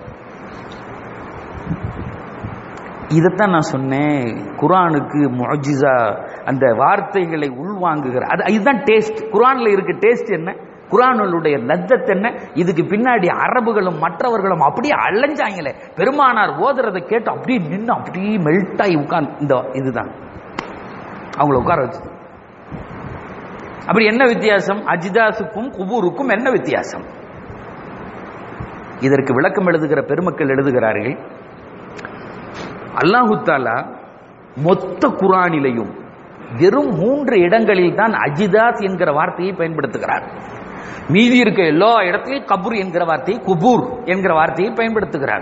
இதைத்தான் நான் சொன்னேன் குரானுக்கு முஜிசா அந்த வார்த்தைகளை உள்வாங்குகிற அது இதுதான் டேஸ்ட் குரான்ல இருக்க டேஸ்ட் என்ன குரானுடைய லத்தத் என்ன இதுக்கு பின்னாடி அரபுகளும் மற்றவர்களும் அப்படியே அலைஞ்சாங்களே பெருமானார் ஓதுறதை கேட்டு அப்படியே நின்று அப்படியே மெல்ட் ஆகி உட்கார்ந்து இந்த இதுதான் அவங்கள உட்கார வச்சு அப்படி என்ன வித்தியாசம் அஜிதாசுக்கும் குபூருக்கும் என்ன வித்தியாசம் இதற்கு விளக்கம் எழுதுகிற பெருமக்கள் எழுதுகிறார்கள் அல்லாஹு தாலா மொத்த குரானிலையும் வெறும் மூன்று இடங்களில் தான் அஜிதாத் என்கிற வார்த்தையை பயன்படுத்துகிறார் மீதி இருக்க எல்லா இடத்திலையும் கபூர் என்கிற வார்த்தையை குபூர் என்கிற வார்த்தையை பயன்படுத்துகிறார்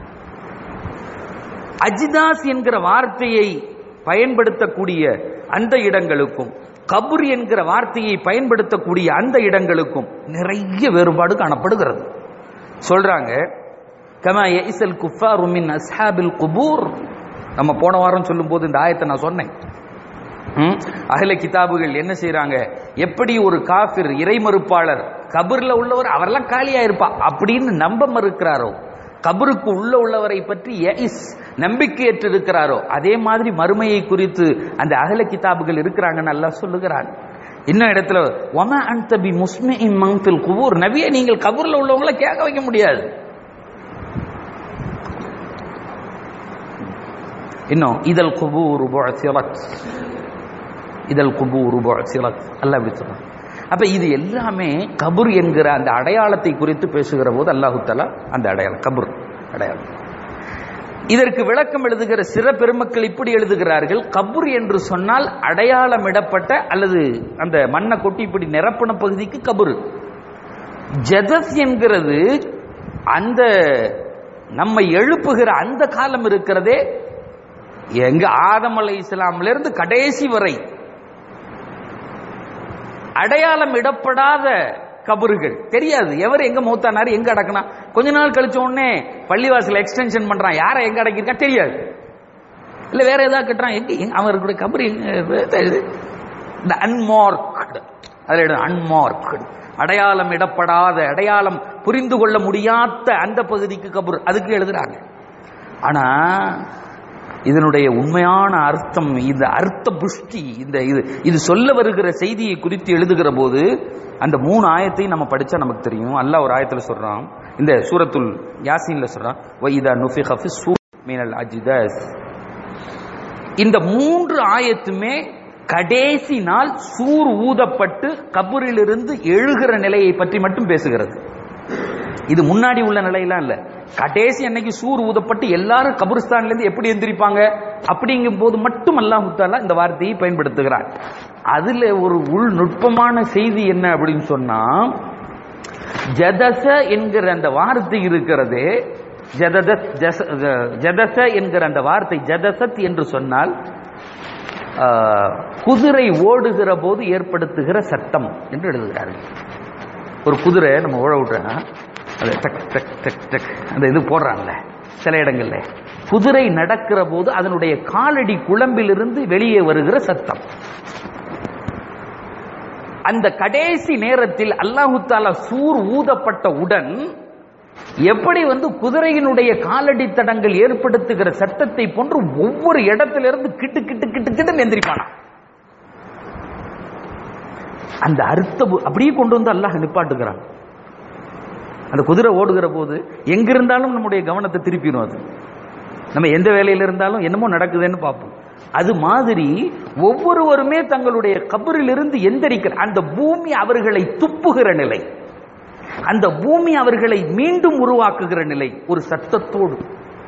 அஜிதாஸ் என்கிற வார்த்தையை பயன்படுத்தக்கூடிய அந்த இடங்களுக்கும் கபூர் என்கிற வார்த்தையை பயன்படுத்தக்கூடிய அந்த இடங்களுக்கும் நிறைய வேறுபாடு காணப்படுகிறது சொல்றாங்க கமா யஇசல் குஃபாரு மின் அஸ்ஹாபில் குபூர் நம்ம போன வாரம் சொல்லும்போது இந்த ஆயத்தை நான் சொன்னேன் ம்? அகல கிதாபுகள் என்ன செய்றாங்க எப்படி ஒரு காஃபிர் இறைமறுப்பாளர் கபர்ல உள்ளவர் அவரெல்லாம் காலியா இருப்பா அப்படின்னு நம்ப மறுக்கிறாரோ கபருக்கு உள்ள உள்ளவரை பற்றி யஇஸ் நம்பிக்கையற்று இருக்கிறாரோ அதே மாதிரி மறுமையை குறித்து அந்த அகல கிதாபுகள் இருக்கிறாங்கன்னு அல்லாஹ் சொல்லுகிறான் இன்னும் இடத்துல ஒம அன்தபி முஸ்மி மங்கில் குபூர் நபியை நீங்கள் கபூர்ல உள்ளவங்கள கேட்க வைக்க முடியாது இன்னும் இதழ் குபூர் புஅசிரத் இதழ் குபூர் புஅசிரத் அல்லாஹ் அப்படி சொல்றான் அப்ப இது எல்லாமே கபூர் என்கிற அந்த அடையாளத்தை குறித்து பேசுகிற போது அல்லாஹு தஆலா அந்த அடையாளம் கபூர் அடையாளம் இதற்கு விளக்கம் எழுதுகிற சிற பெருமக்கள் இப்படி எழுதுகிறார்கள் கபூர் என்று சொன்னால் அடையாளமிடப்பட்ட அல்லது அந்த மண்ணை கொட்டி இப்படி நிரப்பின பகுதிக்கு கபூர் ஜதஸ் என்கிறது அந்த நம்மை எழுப்புகிற அந்த காலம் இருக்கிறதே எங்க ஆதம் அலை இஸ்லாம்ல இருந்து கடைசி வரை அடையாளம் இடப்படாத கபறுகள் தெரியாது எவர் எங்க மூத்தானாரு எங்க அடக்கினா கொஞ்ச நாள் கழிச்ச உடனே பள்ளிவாசல் எக்ஸ்டென்ஷன் பண்றான் யாரை எங்க அடக்கியிருக்கா தெரியாது இல்ல வேற ஏதாவது கட்டுறான் எங்க எங்க- அவருடைய கபர் இந்த அன்மார்க்டு அதுல எழுது அன்மார்க்டு அடையாளம் இடப்படாத அடையாளம் புரிந்து கொள்ள முடியாத அந்த பகுதிக்கு கபர் அதுக்கு எழுதுறாங்க ஆனா இதனுடைய உண்மையான அர்த்தம் இந்த அர்த்த புஷ்டி இந்த இது இது சொல்ல வருகிற செய்தியை குறித்து எழுதுகிற போது அந்த மூணு ஆயத்தையும் நம்ம படிச்சா நமக்கு தெரியும் அல்லாஹ் ஒரு ஆயத்துல சொல்றான் இந்த சூரத்துல் யாசீன்ல சொல்றான் வைதா நுஃபிக ஃபி சூர் மினல் அஜ்தஸ் இந்த மூன்று ஆயத்துமே கடைசி நாள் சூர் ஊதப்பட்டு கபரிலிருந்து எழுகிற நிலையை பற்றி மட்டும் பேசுகிறது இது முன்னாடி உள்ள நிலையெல்லாம் இல்ல கடைசி அன்னைக்கு சூர் ஊதப்பட்டு எல்லாரும் கபரிஸ்தான்ல இருந்து எப்படி எந்திரிப்பாங்க அப்படிங்கும் போது மட்டும் அல்லாஹு தாலா இந்த வார்த்தையை பயன்படுத்துகிறார் அதுல ஒரு உள் நுட்பமான செய்தி என்ன அப்படின்னு சொன்னா ஜதச என்கிற அந்த வார்த்தை இருக்கிறது ஜததத் ஜச- ஜ- ஜதச என்கிற அந்த வார்த்தை ஜதசத் என்று சொன்னால் ஆஹ், குதிரை ஓடுகிற போது ஏற்படுத்துகிற சத்தம் என்று எழுதுகிறார்கள் ஒரு குதிரை நம்ம ஓட விட்டோம்னா அது டக் டக் டக் டக் அந்த இது போடுறாங்கல்ல சில இடங்கள்ல குதிரை நடக்கிற போது அதனுடைய காலடி குழம்பிலிருந்து வெளியே வருகிற சத்தம் அந்த கடைசி நேரத்தில் அல்லாஹு தாலா சூர் ஊதப்பட்ட உடன் எப்படி வந்து குதிரையினுடைய காலடி தடங்கள் ஏற்படுத்துகிற சத்தத்தை போன்று ஒவ்வொரு இடத்திலிருந்து கிட்டு கிட்டு கிட்டு கிட்டு எந்திரிப்பானா அந்த அர்த்த பு- அப்படியே கொண்டு வந்து அல்லாஹ் நிப்பாட்டுகிறான் அந்த குதிரை ஓடுகிற போது எங்க இருந்தாலும் நம்முடைய கவனத்தை திருப்பிடும் அது நம்ம எந்த வேலையில இருந்தாலும் என்னமோ நடக்குதுன்னு பார்ப்போம் அது மாதிரி ஒவ்வொருவருமே தங்களுடைய கபரிலிருந்து எந்திரிக்கிற அந்த பூமி அவர்களை துப்புகிற நிலை அந்த பூமி அவர்களை மீண்டும் உருவாக்குகிற நிலை ஒரு சத்தத்தோடு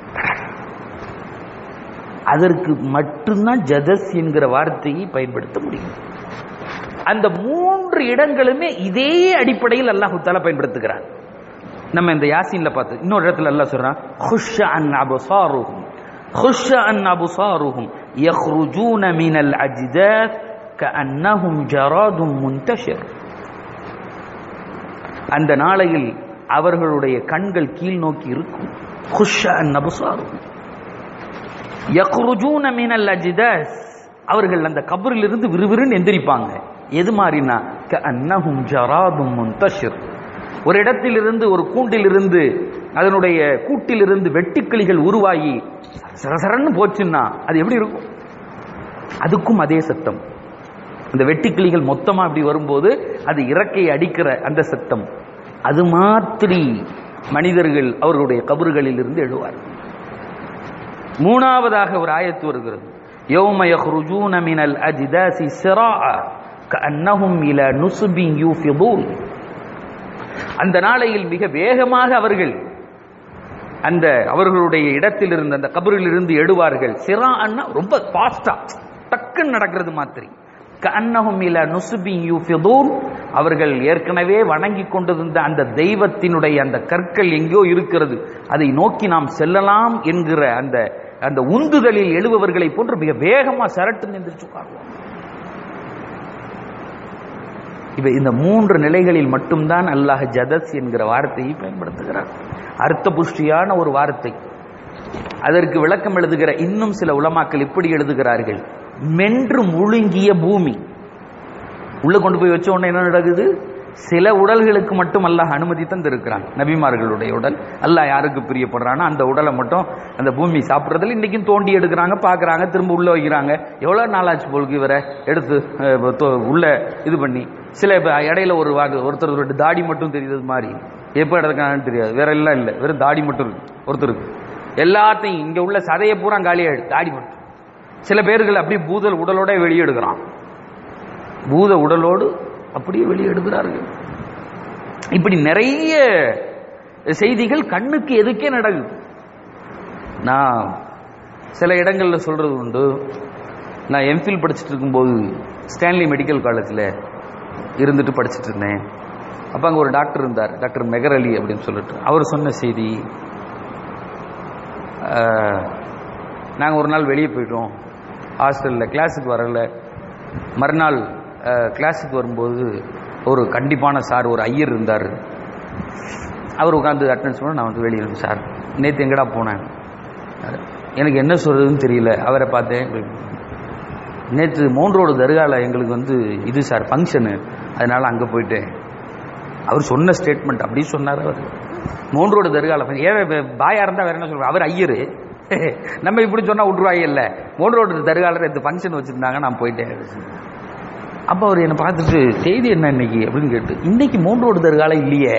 அதற்கு மட்டும்தான் ஜதஸ் என்கிற வார்த்தையை பயன்படுத்த முடியும் அந்த மூன்று இடங்களுமே இதே அடிப்படையில் அல்லாஹு தாலா பயன்படுத்துகிறார் நம்ம இந்த யாசீன்ல பார்த்து இன்னொரு இடத்துல அல்லாஹ் சொல்றான் خُشَّ عَنْ أَبْصَارُهُمْ خُشَّ عَنْ أَبْصَارُهُمْ يَخْرُجُونَ مِنَ الْأَجْدَاثِ كَأَنَّهُمْ جَرَادٌ مُنْتَشِرٌ அந்த நாளையில் அவர்களுடைய கண்கள் கீழ் நோக்கி இருக்கும் خُشَّ عَنْ أَبْصَارُهُمْ يَخْرُجُونَ مِنَ الْأَجْدَاثِ அவர்கள் அந்த கபரிலிருந்து விறுவிறுன்னு எந்திரிப்பாங்க எது மாதிரினா كَأَنَّهُمْ جَرَادٌ مُنْتَشِرٌ ஒரு இடத்திலிருந்து ஒரு கூண்டிலிருந்து அதனுடைய கூட்டிலிருந்து வெட்டுக்கிளிகள் உருவாகி சரசரன்னு போச்சுன்னா அது எப்படி இருக்கும் அதுக்கும் அதே சத்தம் அந்த வெட்டுக்கிளிகள் மொத்தமா அப்படி வரும்போது அது இறக்கை அடிக்கிற அந்த சத்தம் அது மாதிரி மனிதர்கள் அவர்களுடைய கபறுகளில் இருந்து எழுவார் மூணாவதாக ஒரு ஆயத்து வருகிறது யௌம யஹ்ருஜூன மினல் அஜ்தாசி சிராஅ கஅன்னஹும் இலா நுஸ்பின் யூஃபிதூன் அந்த நாளையில் மிக வேகமாக அவர்கள் அந்த அவர்களுடைய இடத்திலிருந்து அந்த கபரில் இருந்து எழுவார்கள் சிரான்னா ரொம்ப பாஸ்டா டக்குன்னு நடக்கிறது மாதிரி கண்ணகும் இல நுசுபின் யூஃபிதூன் அவர்கள் ஏற்கனவே வணங்கி கொண்டிருந்த அந்த தெய்வத்தினுடைய அந்த கற்கள் எங்கேயோ இருக்கிறது அதை நோக்கி நாம் செல்லலாம் என்கிற அந்த அந்த உந்துதலில் எழுபவர்களை போன்று மிக வேகமா சரட்டு நின்று உட்காருவோம் இப்ப இந்த மூன்று நிலைகளில் மட்டும்தான் அல்லாஹ் ஜதஸ் என்கிற வார்த்தையை பயன்படுத்துகிறார் அர்த்த புஷ்டியான ஒரு வார்த்தை அதற்கு விளக்கம் எழுதுகிற இன்னும் சில உலமாக்கள் இப்படி எழுதுகிறார்கள் மென்று முழுங்கிய பூமி உள்ள கொண்டு போய் வச்ச உடனே என்ன நடக்குது சில உடல்களுக்கு மட்டும் அல்லாஹ் அனுமதி தந்திருக்கிறான் நபிமார்களுடைய உடல் அல்லாஹ் யாருக்கு பிரியப்படுறானோ அந்த உடலை மட்டும் அந்த பூமி சாப்பிட்றதுல இன்னைக்கும் தோண்டி எடுக்கிறாங்க பார்க்கறாங்க திரும்ப உள்ள வைக்கிறாங்க எவ்வளோ நாளாச்சு போலுக்கு இவரை எடுத்து அஹ், தோ- உள்ள இது பண்ணி சில இப்ப இடையில ஒரு வாக்கு ஒருத்தர் ரெண்டு தாடி மட்டும் தெரியுது மாதிரி எப்போ எடுக்கிறான்னு தெரியாது வேற எல்லாம் இல்லை வெறும் தாடி மட்டும் இருக்கு ஒருத்தருக்கு எல்லாத்தையும் இங்க உள்ள சதையை பூரா காலியாயிடு தாடி மட்டும் சில பேர்கள் அப்படியே பூதல் உடலோட வெளியே எடுக்கிறான் பூத உடலோடு அப்படியே வெளியே எடுக்கிறார்கள் இப்படி நிறைய செய்திகள் கண்ணுக்கு எதுக்கே நடக்குது நான் சில இடங்கள்ல சொல்றது உண்டு நான் எம்ஃபில் படிச்சுட்டு இருக்கும்போது ஸ்டான்லி மெடிக்கல் காலேஜில் இருந்துட்டு படிச்சுட்டு இருந்தேன் அப்போ அங்கே ஒரு டாக்டர் இருந்தார் டாக்டர் மெகர் அலி அப்படின்னு சொல்லிட்டு அவர் சொன்ன செய்தி நாங்கள் ஒரு நாள் வெளியே போயிட்டோம் ஹாஸ்டலில் கிளாஸுக்கு வரல மறுநாள் கிளாஸுக்கு வரும்போது ஒரு கண்டிப்பான சார் ஒரு ஐயர் இருந்தார் அவர் உட்காந்து அட்டன்ஸ் பண்ண நான் வந்து வெளியே இருந்தேன் சார் நேற்று எங்கடா போனேன் எனக்கு என்ன சொல்றதுன்னு தெரியல அவரை பார்த்தேன் நேற்று மூன்றோடு தர்கால எங்களுக்கு வந்து இது சார் ஃபங்க்ஷனு அதனால அங்கே போயிட்டேன் அவர் சொன்ன ஸ்டேட்மெண்ட் அப்படி சொன்னார் அவர் மூன்றோடு தர்கால function. ஏன் இப்ப பாயா இருந்தால் வேற என்ன சொல்றாரு அவர் ஐயரு நம்ம இப்படி சொன்னா விட்டுருவாங்க இல்லை மூன்றோடு தர்கால இந்த ஃபங்க்ஷன் வச்சிருந்தாங்க நான் போயிட்டேன் அப்போ அவர் என்னை பார்த்துட்டு செய்தி என்ன இன்னைக்கு அப்படின்னு கேட்டு இன்னைக்கு மூன்றோடு தர்கால இல்லையே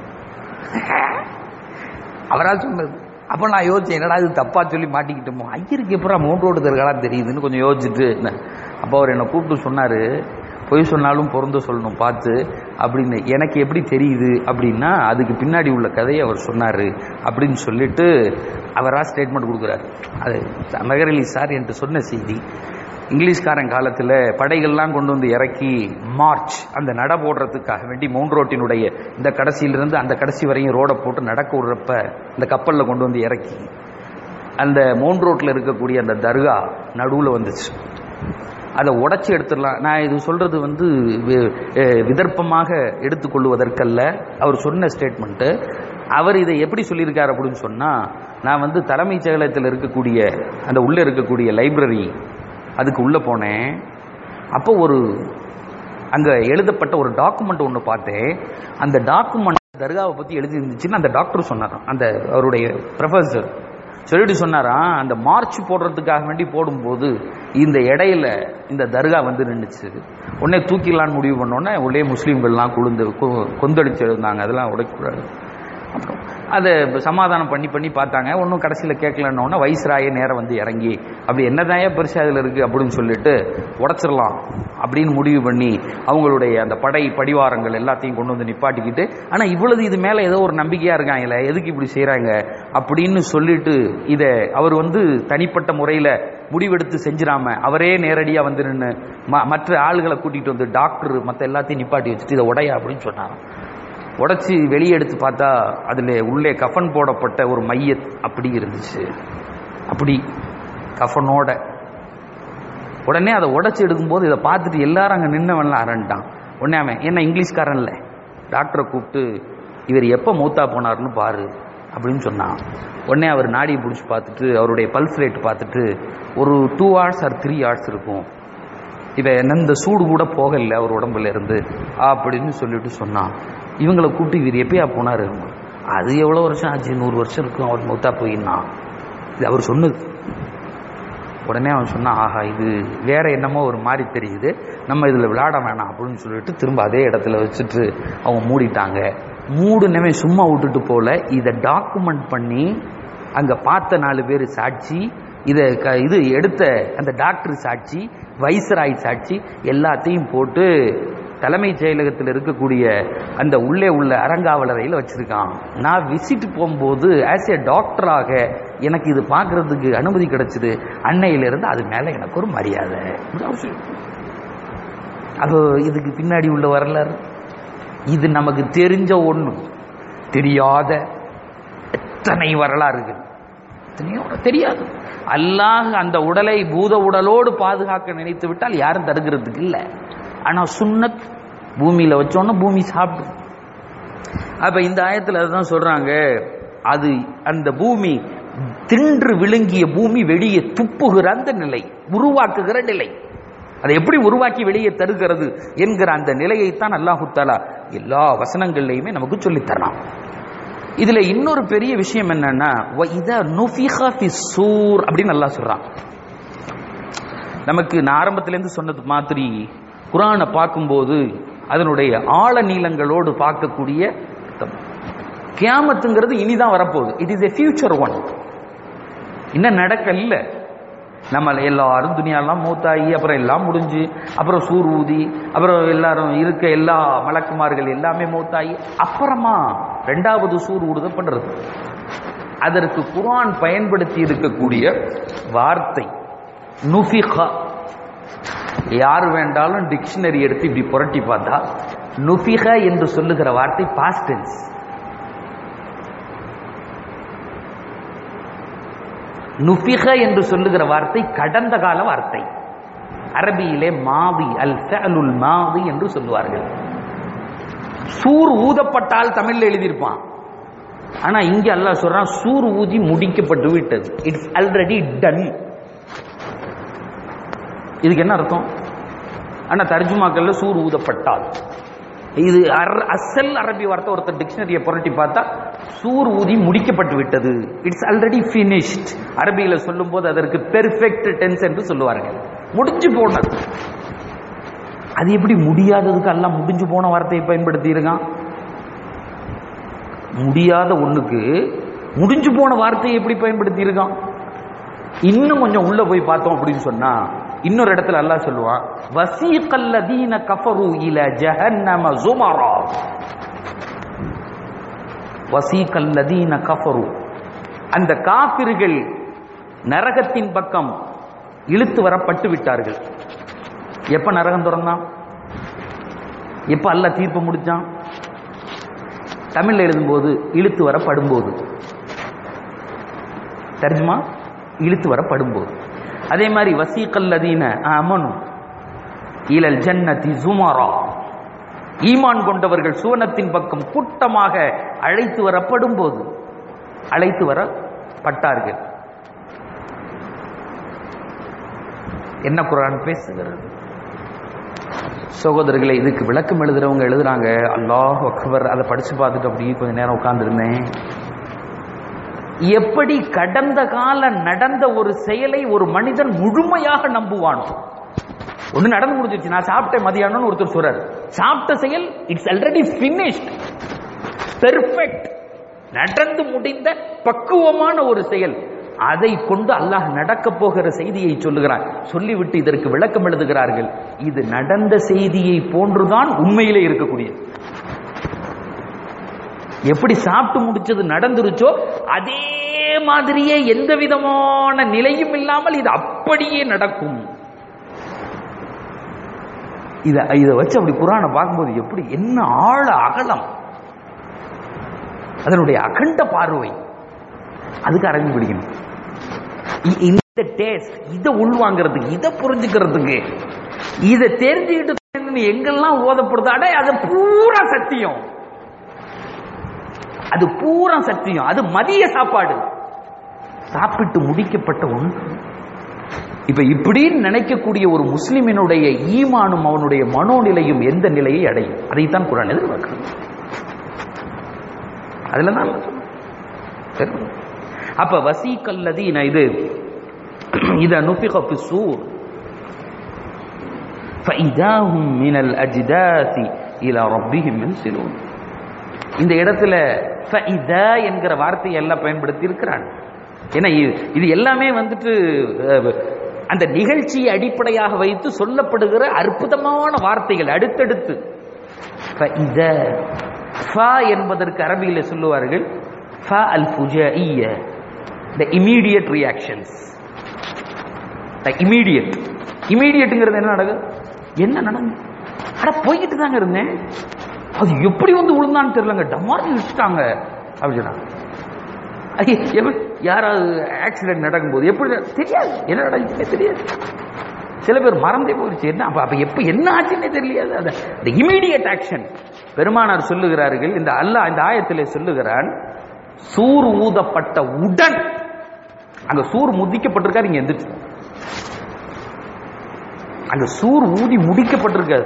அவரால் சொன்னது அப்போ நான் யோசிச்சேன் என்னடா இது தப்பா சொல்லி மாட்டிக்கிட்டோமோ ஐயருக்கு எப்படா மூன்றோடு தர்காலாம் தெரியுதுன்னு கொஞ்சம் யோசிச்சுட்டு என்ன, அப்போ அவர் என்னை கூப்பிட்டு சொன்னார் பொய் சொன்னாலும் பொருந்த சொல்லணும் பார்த்து அப்படின்னு எனக்கு எப்படி தெரியுது அப்படின்னா அதுக்கு பின்னாடி உள்ள கதையை அவர் சொன்னார் அப்படின்னு சொல்லிட்டு அவராக ஸ்டேட்மெண்ட் கொடுக்குறாரு அது நகரலி சார் என்று சொன்ன செய்தி இங்கிலீஷ்காரன் காலத்தில் படைகள்லாம் கொண்டு வந்து இறக்கி மார்ச் அந்த நட போடுறதுக்காக வேண்டி மவுண்ட் ரோட்டினுடைய இந்த கடைசியிலிருந்து அந்த கடைசி வரையும் ரோடை போட்டு நடக்க விடுறப்ப இந்த கப்பலில் கொண்டு வந்து இறக்கி அந்த மவுண்ட் ரோட்டில் இருக்கக்கூடிய அந்த தர்கா நடுவில் வந்துச்சு அதை உடச்சி எடுத்துடலாம் நான் இது சொல்றது வந்து வி- அஹ் விதர்ப்பமாக எடுத்துக்கொள்வதற்கல்ல அவர் சொன்ன ஸ்டேட்மெண்ட்டு அவர் இதை எப்படி சொல்லியிருக்கார் அப்படின்னு சொன்னால் நான் வந்து தலைமைச் செயலகத்தில் இருக்கக்கூடிய அந்த உள்ளே இருக்கக்கூடிய லைப்ரரி அதுக்கு உள்ளே போனேன் அப்போ ஒரு அங்கே எழுதப்பட்ட ஒரு டாக்குமெண்ட் ஒன்று பார்த்தேன் அந்த டாக்குமெண்ட் தர்காவை பற்றி எழுதி இருந்துச்சுன்னு அந்த டாக்டர் சொன்னாராம் அந்த அவருடைய ப்ரொஃபஸர் சொல்லிட்டு சொன்னாராம் அந்த மார்ச் போடுறதுக்காக வேண்டி போடும்போது இந்த இடையில இந்த தர்கா வந்து நின்றுச்சு உடனே தூக்கிடலான்னு முடிவு பண்ணோன்னே உள்ளே முஸ்லீம்கள்லாம் குழுந்து கொ- கொந்தளிச்சு எழுந்தாங்க அதெல்லாம் உடைக்கக்கூடாது அப்புறம் அதை சமாதானம் பண்ணி பண்ணி பார்த்தாங்க ஒன்றும் கடைசியில் கேட்கலன்னொன்னே வைஸ்ராயே நேரம் வந்து இறங்கி அப்படி என்னதாயா பெருசு அதில் இருக்குது அப்படின்னு சொல்லிட்டு உடச்சிடலாம் அப்படின்னு முடிவு பண்ணி அவங்களுடைய அந்த படை படிவாரங்கள் எல்லாத்தையும் கொண்டு வந்து நிப்பாட்டிக்கிட்டு ஆனால் இவ்வளவு இது மேலே ஏதோ ஒரு நம்பிக்கையாக இருக்காங்களே எதுக்கு இப்படி செய்கிறாங்க அப்படின்னு சொல்லிட்டு இதை அவர் வந்து தனிப்பட்ட முறையில் முடிவெடுத்து செஞ்சிடாம அவரே நேரடியாக வந்து நின்று மற்ற ஆளுகளை கூட்டிகிட்டு வந்து டாக்டர் மற்ற எல்லாத்தையும் நிப்பாட்டி வச்சுட்டு இதை உடையா அப்படின்னு சொன்னாராம் உடைச்சி வெளியே எடுத்து பார்த்தா அதில் உள்ளே கஃன் போடப்பட்ட ஒரு மையத் அப்படி இருந்துச்சு அப்படி கஃனோட உடனே அதை உடைச்சி எடுக்கும்போது இதை பார்த்துட்டு எல்லாரும் அங்கே நின்னவன்லாம் அரண்டான் உடனே அவன் என்ன இங்கிலீஷ்காரன் இல்லை டாக்டரை கூப்பிட்டு இவர் எப்போ மூத்தா போனார்னு பாரு அப்படின்னு சொன்னான் உடனே அவர் நாடியை பிடிச்சி பார்த்துட்டு அவருடைய பல்ஸ் ரேட் பார்த்துட்டு ஒரு two hours or three hours இருக்கும் இவ இந்த சூடு கூட போகல அவர் உடம்புல இருந்து அப்படின்னு சொல்லிட்டு சொன்னான் இவங்களை கூப்பிட்டு இவர் எப்பயா போனாரு அது எவ்வளோ வருஷம் ஆச்சு நூறு வருஷம் இருக்கும் அவர் மௌத்தா போயின்னா இது அவர் சொன்னது உடனே அவன் சொன்னான் ஆஹா இது வேற என்னமோ ஒரு மாதிரி தெரியுது நம்ம இதில் விளையாட வேணாம் அப்படின்னு சொல்லிட்டு திரும்ப அதே இடத்துல வச்சுட்டு அவங்க மூடிட்டாங்க மூடுனவே சும்மா விட்டுட்டு போல இதை டாக்குமெண்ட் பண்ணி அங்கே பார்த்த நாலு பேர் சாட்சி இதை க இது எடுத்த அந்த டாக்டர் சாட்சி வைசராய் சாட்சி எல்லாத்தையும் போட்டு தலைமைச் செயலகத்தில் இருக்கக்கூடிய அந்த உள்ளே உள்ள அறங்காவலரையில் வச்சிருக்கான் நான் விசிட் போகும்போது ஆஸ் ஏ டாக்டராக எனக்கு இது பார்க்கறதுக்கு அனுமதி கிடைச்சது அன்னையிலிருந்து அது மேலே எனக்கு ஒரு மரியாதை அது இதுக்கு பின்னாடி உள்ள வரலாறு இது நமக்கு தெரிஞ்ச ஒன்று தெரியாத எத்தனை வரலாறுகள் எத்தனையோ தெரியாது அல்லாஹ் அந்த உடலை பூத உடலோடு பாதுகாக்க நினைத்து விட்டால் யாரும் தடுக்கிறதுக்கு இல்லை ஆனால் சுன்னத் பூமியில் வச்சோன்னா பூமி சாப்பிடும் அப்ப இந்த ஆயத்தில் அதுதான் சொல்றாங்க அது அந்த பூமி தின்று விழுங்கிய பூமி வெளியே துப்புகிற அந்த நிலை உருவாக்குகிற நிலை அதை எப்படி உருவாக்கி வெளியே தருகிறது என்கிற அந்த நிலையைத்தான் அல்லாஹு தாலா எல்லா வசனங்கள்லையுமே நமக்கு சொல்லித் தரான் இதுல இன்னொரு பெரிய விஷயம் என்னன்னா இத நுஃபிஹா ஃபி சூர் அப்படின்னு நல்லா சொல்றான் நமக்கு நான் ஆரம்பத்திலேருந்து சொன்னது மாதிரி குரானை பார்க்கும்போது அதனுடைய ஆழ நீளங்களோடு பார்க்கக்கூடிய கியாமத்துங்கிறது இனிதான் வரப்போகுது it is a future one இன்னும் நடக்கல நம்ம எல்லாரும் துணியாலாம் மூத்தாகி அப்புறம் எல்லாம் முடிஞ்சு அப்புறம் சூர் ஊதி அப்புறம் எல்லாரும் இருக்க எல்லா மலக்குமார்கள் எல்லாமே மூத்தாகி அப்புறமா ரெண்டாவது சூர் ஊடுதல் பண்றது அதற்கு குரான் பயன்படுத்தி இருக்கக்கூடிய வார்த்தை நுஃபிகா யார் வேண்டாலும் டிக்ஷனரி எடுத்து இப்படி புரட்டி பார்த்தா நுஃபிக என்று சொல்லுகிற வார்த்தை பாஸ்டன்ஸ் நுஃபிக என்று சொல்லுகிற வார்த்தை கடந்த கால வார்த்தை அரபியிலே மாதி அல் ஃபஅலுல் மாதி என்று சொல்லுவார்கள் சூர் ஊதப்பட்டால் தமிழ்ல எழுதியிருப்பான் ஆனா இங்க அல்லாஹ் சொல்றான் சூர் ஊதி முடிக்கப்பட்டு விட்டது இட்ஸ் ஆல்ரெடி டன் இதுக்கு என்ன அர்த்தம் ஆனா தர்ஜுமாக்கள்ல சூர் ஊதப்பட்டால் இது அசல் அரபி வார்த்தை ஒருத்தர் டிக்ஷனரியை புரட்டி பார்த்தா சூர் ஊதி முடிக்கப்பட்டு விட்டது இட்ஸ் ஆல்ரெடி பினிஷ்ட் அரபியில சொல்லும் போது அதற்கு பெர்ஃபெக்ட் டென்ஸ் என்று சொல்லுவார்கள் முடிஞ்சு போனது அது எப்படி முடியாததுக்கு எல்லாம் முடிஞ்சு போன வார்த்தையை பயன்படுத்தி இருக்கான் முடியாத ஒண்ணுக்கு முடிஞ்சு போன வார்த்தையை எப்படி பயன்படுத்தி இருக்கான் இன்னும் கொஞ்சம் உள்ள போய் பார்த்தோம் அப்படின்னு சொன்னா இன்னொரு இடத்துல அல்லாஹ் சொல்லுவான் வசீகல்லதீன கஃபரு இல ஜஹன்னம ஜுமரா வசீகல்லதீன கஃபரு அந்த காபிர்கள் நரகத்தின் பக்கம் இழுத்து வரப்பட்டு விட்டார்கள் எப்ப நரகம் திறந்தான் எப்ப அல்லாஹ் தீர்ப்பு முடிச்சான் தமிழ்ல எழுதும்போது இழுத்து வரப்படும்போது தர்ஜுமா இழுத்து வரப்படும்போது அதே மாதிரி வசீகல்லதீன அமனு இலல் ஜன்னதி ஜுமரா ஈமான் கொண்டவர்கள் சுவனத்தின் பக்கம் கூட்டமாக அழைத்து வரப்படும் போது அழைத்து வரப்பட்டார்கள் என்ன குரான் பேசுகிறது சகோதரர்களை இதுக்கு விளக்கம் எழுதுறவங்க எழுதுறாங்க அல்லாஹ் அக்பர் அதை படிச்சு பார்த்துட்டு அப்படியே கொஞ்ச நேரம் உட்கார்ந்துருந்தேன் எப்படி கடந்த கால நடந்த ஒரு செயலை ஒரு மனிதன் முழுமையாக நம்புவானோ ஒண்ணு நடந்து முடிஞ்சிச்சு நான் சாப்பிட்டேன் மதியானம்னு ஒருத்தர் சொல்றாரு சாப்பிட்ட செயல் இட்ஸ் ஆல்ரெடி பினிஷ்ட் பெர்ஃபெக்ட் நடந்து முடிந்த பக்குவமான ஒரு செயல் அதை கொண்டு அல்லாஹ் நடக்க போகிற செய்தியை சொல்லுகிறான் சொல்லிவிட்டு இதற்கு விளக்கம் எழுதுகிறார்கள் இது நடந்த செய்தியை போன்றுதான் உண்மையிலே இருக்கக்கூடியது எப்படி சாப்பிட்டு முடிச்சது நடந்துருச்சோ அதே மாதிரியே எந்த விதமான நிலையும் இல்லாமல் இது அப்படியே நடக்கும் இத இதை வச்சு அப்படி குரானை பார்க்கும்போது எப்படி என்ன ஆழ அகலம் அதனுடைய அகண்ட பார்வை அதுக்கு அரங்கி பிடிக்கணும் இ- இந்த டேஸ்ட் இதை உள்வாங்கிறதுக்கு இதை புரிஞ்சுக்கிறதுக்கு இதை தெரிஞ்சுக்கிட்டு எங்கெல்லாம் ஓதப்படுதோ அடே அது பூரா சத்தியம் அது பூரா சத்தியம் அது மதிய சாப்பாடு சாப்பிட்டு முடிக்கப்பட்ட ஒன்று இப்ப இப்படின்னு நினைக்கக்கூடிய ஒரு முஸ்லிமினுடைய ஈமானும் அவனுடைய மனோநிலையும் எந்த நிலையை அடையும் அதைத்தான் குரான் எதிர்பார்க்கிறது அதுல தான் அல்லாஹ் சொல்றான். சரி. அப்ப வசீகல்லதீன இது இத நுஃபிக ஃபி ஸூர் فإذا هم من الأجداث إلى ربهم ينسلون இந்த இடத்துல ஃபஇதா என்கிற வார்த்தையை எல்லாம் பயன்படுத்தி இருக்கிறான் ஏன்னா இது- இது எல்லாமே வந்துட்டு அஹ், அந்த நிகழ்ச்சியை அடிப்படையாக வைத்து சொல்லப்படுகிற அற்புதமான வார்த்தைகள் அடுத்தடுத்து ஃபஇதா ஃபா என்பதற்கு அரபியில சொல்லுவார்கள் ஃபா அல் ஃபுஜாஇய the immediate reactions the immediate இமீடியட்டுங்கிறது என்ன நடக்குது என்ன நடந்து அட போய்கிட்டு தாங்க இருந்தேன் அது எப்படி வந்து விழுந்தான்னு தெரியலங்க டமார்னு இடிச்சிட்டாங்க அப்படி சொன்னாங்க ஐய, எப்படி யாராவது ஆக்சிடென்ட் நடக்கும்போது எப்படி தெரியாது என்ன நடந்துச்சுன்னே தெரியாது சில பேர் மறந்தே போயிடுச்சு என்ன அப்ப அப்ப எப்ப என்ன ஆச்சுன்னே தெரியாது அது இந்த இமீடியட் ஆக்ஷன் பெருமானார் சொல்லுகிறார்கள் இந்த அல்லாஹ் இந்த ஆயத்திலே சொல்லுகிறான் சூர் ஊதப்பட்ட உடன் அங்க சூர் முதிக்கப்பட்டிருக்காரு இங்க எந்திரிச்சு அங்க சூர் ஊதி முடிக்கப்பட்டிருக்காரு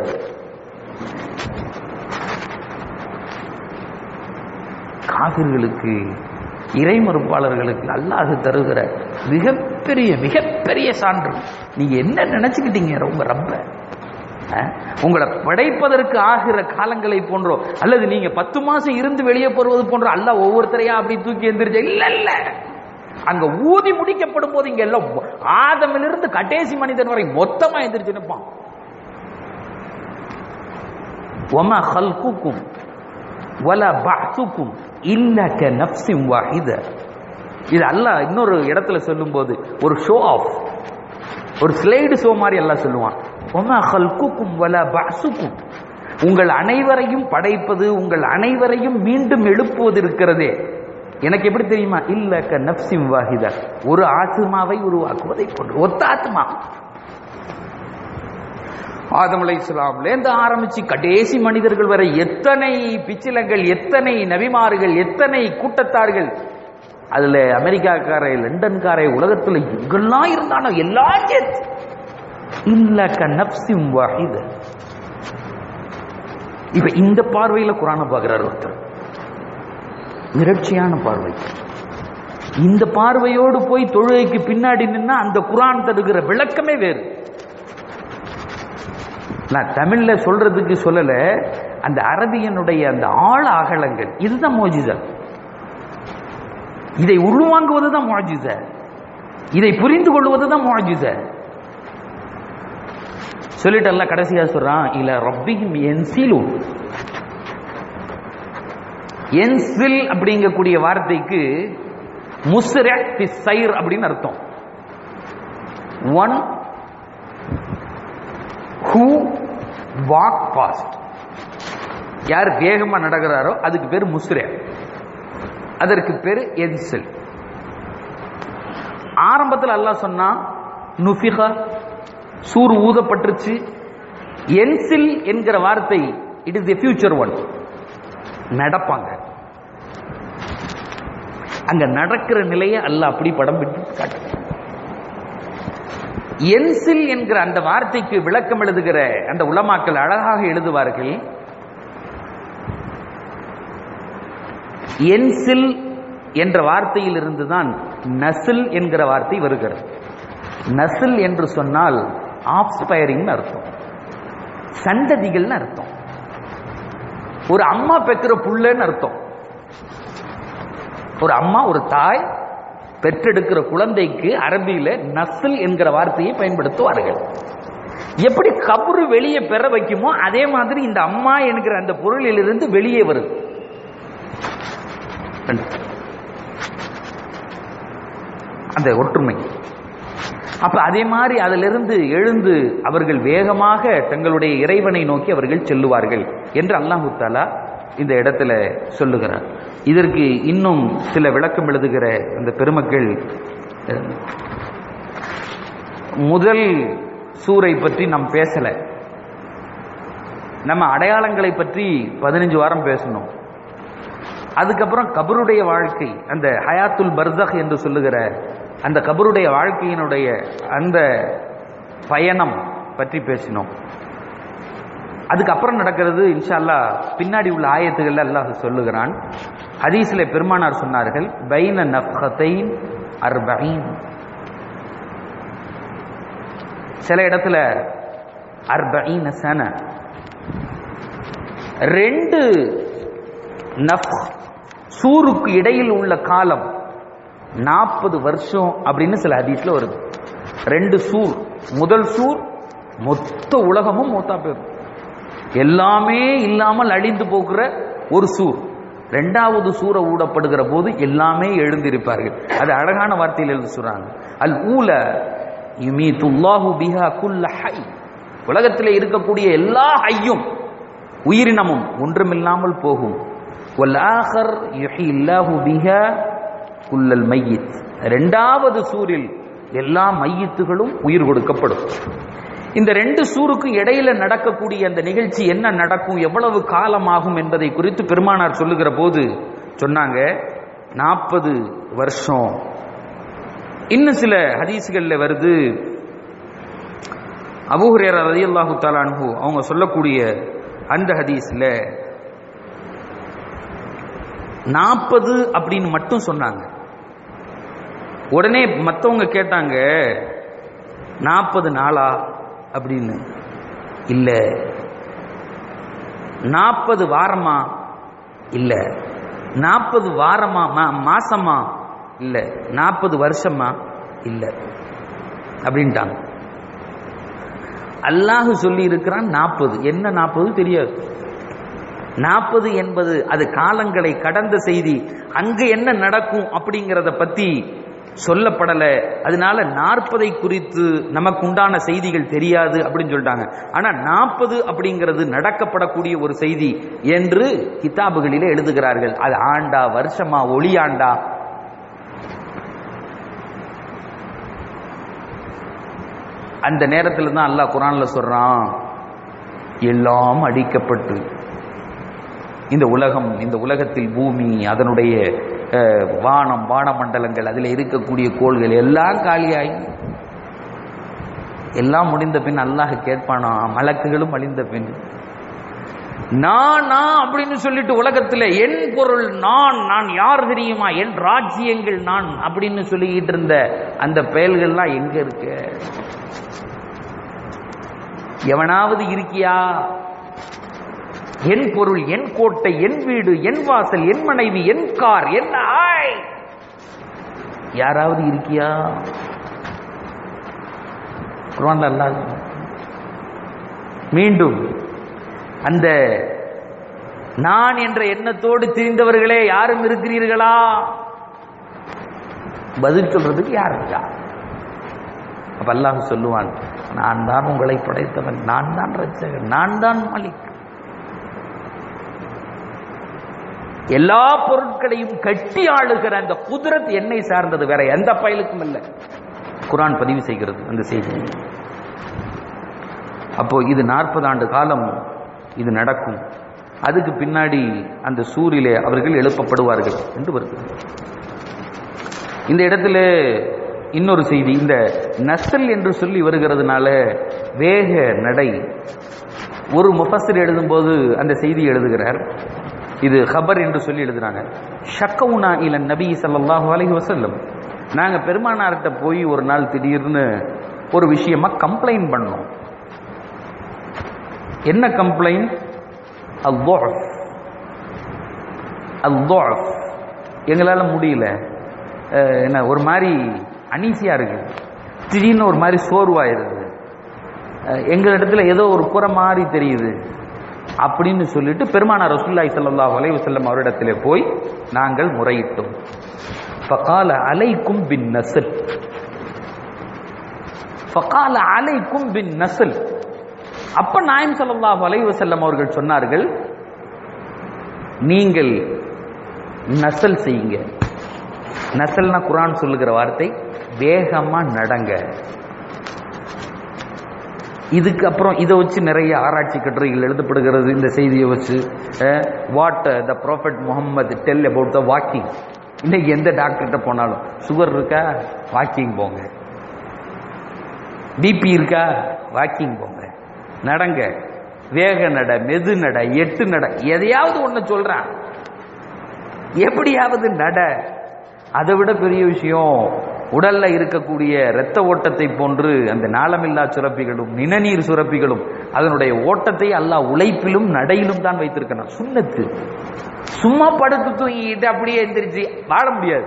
காவிர்களுக்கு இறை மறுப்பாளர்களுக்கு அல்லாஹ் தருகிற மிகப்பெரிய மிகப்பெரிய சான்று நீங்க என்ன நினைச்சுக்கிட்டீங்க உங்க ரப்ப அஹ்? உங்களை படைப்பதற்கு ஆகிற காலங்களை போன்றோ அல்லது நீங்க பத்து மாசம் இருந்து வெளியே போறது போன்றோ அல்லாஹ் ஒவ்வொருத்தரையா அப்படி தூக்கி எந்திரிச்சு இல்ல இல்ல அங்க ஊதி முடிக்கப்படும் போது இங்க எல்லாம் ஆதமிலிருந்து கடைசி மனிதன் வரை மொத்தமா எந்திரிச்சு நிற்பான் وما خلقكم ولا بعثكم إلا كنفس واحدة இது அல்லாஹ் இன்னொரு இடத்துல சொல்லும்போது ஒரு ஷோ ஆஃப் ஒரு ஸ்லைடு ஷோ மாதிரி எல்லாம் சொல்லுவான் ஒமா ஹல்குக்கும் வல பசுக்கும் உங்கள் அனைவரையும் படைப்பது உங்கள் அனைவரையும் மீண்டும் எழுப்புவது இருக்கிறதே எனக்கு எப்படி தெரியுமா இல்ல க நப்சிம் வாஹிதா ஒரு ஆத்மாவை உருவாக்குவதை போன்று ஒத்த ஆத்மா ஆதம் அலை இஸ்லாம்லேருந்து ஆரம்பிச்சு கடைசி மனிதர்கள் வரை எத்தனை பிச்சிலங்கள் எத்தனை நபிமார்கள் எத்தனை கூட்டத்தார்கள் அதுல அமெரிக்காக்காரை லண்டன்காரை உலகத்துல எங்கெல்லாம் இருந்தானோ எல்லாம் சேர்த்து இல்ல கனப்சிம் வாஹித இப்ப இந்த பார்வையில குரான பாக்குறாரு ஒருத்தர் மிரட்சியான பார்வை இந்த பார்வையோடு போய் தொழுகைக்கு பின்னாடி நின்னா அந்த குரான் தருகிற விளக்கமே வேறு நான் தமிழ்ல சொல்றதுக்கு சொல்லல அந்த அரபியனுடைய அந்த ஆழ அகலங்கள் இதுதான் மோஜிதா இதை உள்வாங்குவது தான் மோஜித இதை புரிந்து கொள்வது தான் மோஜித சொல்லிட்டு எல்லாம் கடைசியா சொல்றான் இல்ல ரப்பியும் என்சிலு என்சில் அப்படிங்கக்கூடிய வார்த்தைக்கு முஸ்ர சைர் அப்படின்னு அர்த்தம் ஒன் ஹூ வாக் பாஸ்ட் யார் வேகமா நடக்கிறாரோ அதுக்கு பேர் முஸ்ரே அதற்கு பேர் என்சில் ஆரம்பத்தில் அல்லாஹ் சொன்னா நுஃபிகா சூர் ஊதப்பட்டுருச்சு என்சில் என்கிற வார்த்தை it is the future one நடப்பாங்க அங்க நடக்கிற நிலையை அல்லாஹ் அப்படி படம் பிடித்து காட்டுறான் என்சில் என்கிற அந்த வார்த்தைக்கு விளக்கம் எழுதுகிற அந்த உலமாக்கள் அழகாக எழுதுவார்கள் என்சில் என்ற வார்த்தையில் இருந்துதான் நசில் என்கிற வார்த்தை வருகிறது நசில் என்று சொன்னால் ஆஃப்ஸ்பயரிங் அர்த்தம் சந்ததிகள்னு அர்த்தம் ஒரு அம்மா பெக்கிற புள்ளன்னு அர்த்தம் ஒரு அம்மா ஒரு தாய் பெற்றெடுக்கிற குழந்தைக்கு அரபியில நசில் என்கிற வார்த்தையை பயன்படுத்துவார்கள் எப்படி கபரு வெளியே பெற வைக்குமோ அதே மாதிரி இந்த அம்மா என்கிற அந்த பொருளிலிருந்து வெளியே வருது அந்த ஒற்றுமை அப்ப அதே மாதிரி அதிலிருந்து எழுந்து அவர்கள் வேகமாக தங்களுடைய இறைவனை நோக்கி அவர்கள் செல்லுவார்கள் என்று அல்லாஹு தாலா இந்த இடத்துல சொல்லுகிறார் இதற்கு இன்னும் சில விளக்கம் எழுதுகிற அந்த பெருமக்கள் அஹ், முதல் சூரை பற்றி நாம் பேசல நம்ம அடையாளங்களை பற்றி பதினஞ்சு வாரம் பேசணும் அதுக்கப்புறம் கபருடைய வாழ்க்கை அந்த ஹயாத்துல் பர்தக் என்று சொல்லுகிற அந்த கபருடைய வாழ்க்கையினுடைய அந்த பயணம் பற்றி பேசினோம் அதுக்கப்புறம் நடக்கிறது இன்ஷா அல்லாஹ் பின்னாடி உள்ள ஆயத்துகள்ல அல்லாஹ் சொல்லுகிறான் ஹதீஸ்ல பெருமானார் சொன்னார்கள் பைன நஃப்ஹத்தைன் அர்பஈன் சில இடத்துல அர்பஈன சன ரெண்டு நஃப் சூருக்கு இடையில் உள்ள காலம் நாற்பது வருஷம் அப்படின்னு சில ஹதீஸ்ல வருது ரெண்டு சூர் முதல் சூர் மொத்த உலகமும் மொத்தா போயிடும் எல்லாமே இல்லாமல் அழிந்து போகிற ஒரு சூர் ரெண்டாவது சூற ஊடப்படுகிற போது எல்லாமே எழுந்திருப்பார்கள் அது அழகான வார்த்தையில் எழுதி சொல்றாங்க அல் ஊல யுமீத்துல்லாஹு பிஹா குல்ல ஹை உலகத்தில் இருக்கக்கூடிய எல்லா ஹையும் உயிரினமும் ஒன்றுமில்லாமல் போகும் வல் ஆஹர் யுஹி இல்லாஹு பிஹா குல்லல் மையித் ரெண்டாவது சூரில் எல்லா மையத்துகளும் உயிர் கொடுக்கப்படும் இந்த ரெண்டு சூருக்கும் இடையில நடக்கக்கூடிய அந்த நிகழ்ச்சி என்ன நடக்கும் எவ்வளவு காலம் ஆகும் என்பதை குறித்து பெருமானார் சொல்லுகிற போது சொன்னாங்க நாற்பது வருஷம் இன்னும் சில ஹதீஸ்கள்ல வருது அபூஹுரேரா ரலியல்லாஹு தஆலா அன்ஹு அவங்க சொல்லக்கூடிய அந்த ஹதீஸ்ல நாற்பது அப்படின்னு மட்டும் சொன்னாங்க உடனே மற்றவங்க கேட்டாங்க நாற்பது நாளா அப்படின்னு இல்ல நாற்பது வாரமா இல்ல நாற்பது வாரமா மா- மாசமா இல்ல நாற்பது வருஷமா இல்ல அப்படின்ட்டாங்க அல்லாஹ் சொல்லி இருக்கிறான் நாற்பது என்ன நாற்பது தெரியாது நாற்பது என்பது அது காலங்களை கடந்த செய்தி அங்க என்ன நடக்கும் அப்படிங்கிறத பத்தி சொல்லப்படல அதனால நாற்பதை குறித்து நமக்கு உண்டான செய்திகள் தெரியாது அப்படின்னு சொல்லிட்டாங்க ஆனா நாற்பது அப்படிங்கிறது நடக்கப்படக்கூடிய ஒரு செய்தி என்று கிதாபுகளிலே எழுதுகிறார்கள் அது ஆண்டா வருஷமா ஒளியாண்டா அந்த நேரத்தில் தான் அல்லாஹ் குரான்ல சொல்றான் எல்லாம் அடிக்கப்பட்டு இந்த உலகம் இந்த உலகத்தில் பூமி அதனுடைய அஹ், வானம் வானமண்டலங்கள் அதில் இருக்கக்கூடிய கோள்கள் எல்லாம் காலியாகி எல்லாம் முடிந்த பின் அல்லாஹ் கேட்பானா மலக்குகளும் அழிந்த பின் நான் நான் அப்படின்னு சொல்லிட்டு உலகத்துல என் பொருள் நான் நான் யார் தெரியுமா என் ராஜ்யங்கள் நான் அப்படின்னு சொல்லிக்கிட்டு இருந்த அந்த பெயல்கள்லாம் எங்க இருக்கு எவனாவது இருக்கியா என் பொருள் என் கோட்டை என் வீடு என் வாசல் என் மனைவி என் கார் என் ஆய் யாராவது இருக்கியா குர்ஆன்ல அல்லாஹ் சொல்றான். மீண்டும் அந்த நான் என்ற எண்ணத்தோடு திரிந்தவர்களே யாரும் இருக்கிறீர்களா பதில் சொல்றதுக்கு யார் இருக்கா அப்ப அல்லாஹ் சொல்லுவான் நான் தான் உங்களை படைத்தவன் நான் தான் ரட்சகன் நான் தான் மாலிக் எல்லா பொருட்களையும் கட்டி ஆளுகிற அந்த குதிரத் என்னை சார்ந்தது வேற எந்த பயலுக்கும் இல்லை குரான் பதிவு செய்கிறது அந்த செய்தி அப்போ இது நாற்பது ஆண்டு காலம் இது நடக்கும் அதுக்கு பின்னாடி அந்த சூரிலே அவர்கள் எழுப்பப்படுவார்கள் என்று வருகிறது இந்த இடத்துல இன்னொரு செய்தி இந்த நஸ்ல் என்று சொல்லி வருகிறதுனால வேக நடை ஒரு முஃபஸ்ஸர் எழுதும்போது அந்த செய்தி எழுதுகிறார் இது ஹபர் என்று சொல்லி எழுதுறாங்க ஷக்கவுனா இல நபி ஸல்லல்லாஹு அலைஹி வஸல்லம் நாங்க பெருமானார்கிட்ட போய் ஒரு நாள் திடீர்னு ஒரு விஷயமா கம்ப்ளைண்ட் பண்ணோம் என்ன கம்ப்ளைண்ட் அல்துஅஃப் அல்துஅஃப் எங்களால முடியல அஹ், என்ன ஒரு மாதிரி அனீசியா இருக்கு திடீர்னு ஒரு மாதிரி சோர்வாயிருது அஹ், எங்க இடத்துல ஏதோ ஒரு குறை மாதிரி தெரியுது அப்படின்னு சொல்லிட்டு பெருமானார் ரசூலுல்லாஹி ஸல்லல்லாஹு அலைஹி வஸல்லம் அவரிடத்திலே போய் நாங்கள் முறையிட்டோம் ஃபகால அலைக்கும் பின் நஸ்ல் ஃபகால அலைக்கும் பின் நஸ்ல் அப்ப நாயம் ஸல்லல்லாஹு அலைஹி வஸல்லம் அவர்கள் சொன்னார்கள் நீங்கள் நசல் செய்யுங்க நசல்னா குரான் சொல்லுகிற வார்த்தை வேகமா நடங்க இதுக்கு அப்புறம் இதை வச்சு நிறைய ஆராய்ச்சி கட்டுரைகள் எழுதப்படுகிறது இந்த செய்தியை வச்சு what the prophet Muhammad tell about the walking இன்னைக்கு எந்த டாக்டர்கிட்ட போனாலும் சுகர் இருக்கா வாக்கிங் போங்க பிபி இருக்கா வாக்கிங் போங்க நடங்க வேக நட மெது நட எட்டு நட எதையாவது ஒண்ணு சொல்றான் எப்படியாவது நட அதை விட பெரிய விஷயம் உடல்ல இருக்கக்கூடிய இரத்த ஓட்டத்தை போன்று அந்த நாளமில்லா சுரப்பிகளும் நிணநீர் சுரப்பிகளும் அதனுடைய ஓட்டத்தை அல்லாஹ் உழைப்பிலும் நடையிலும் தான் வைத்திருக்கிறான் சுண்ணத்து சும்மா படுத்து தூங்கிட்டு அப்படியே எந்திரிச்சு வாழ முடியாது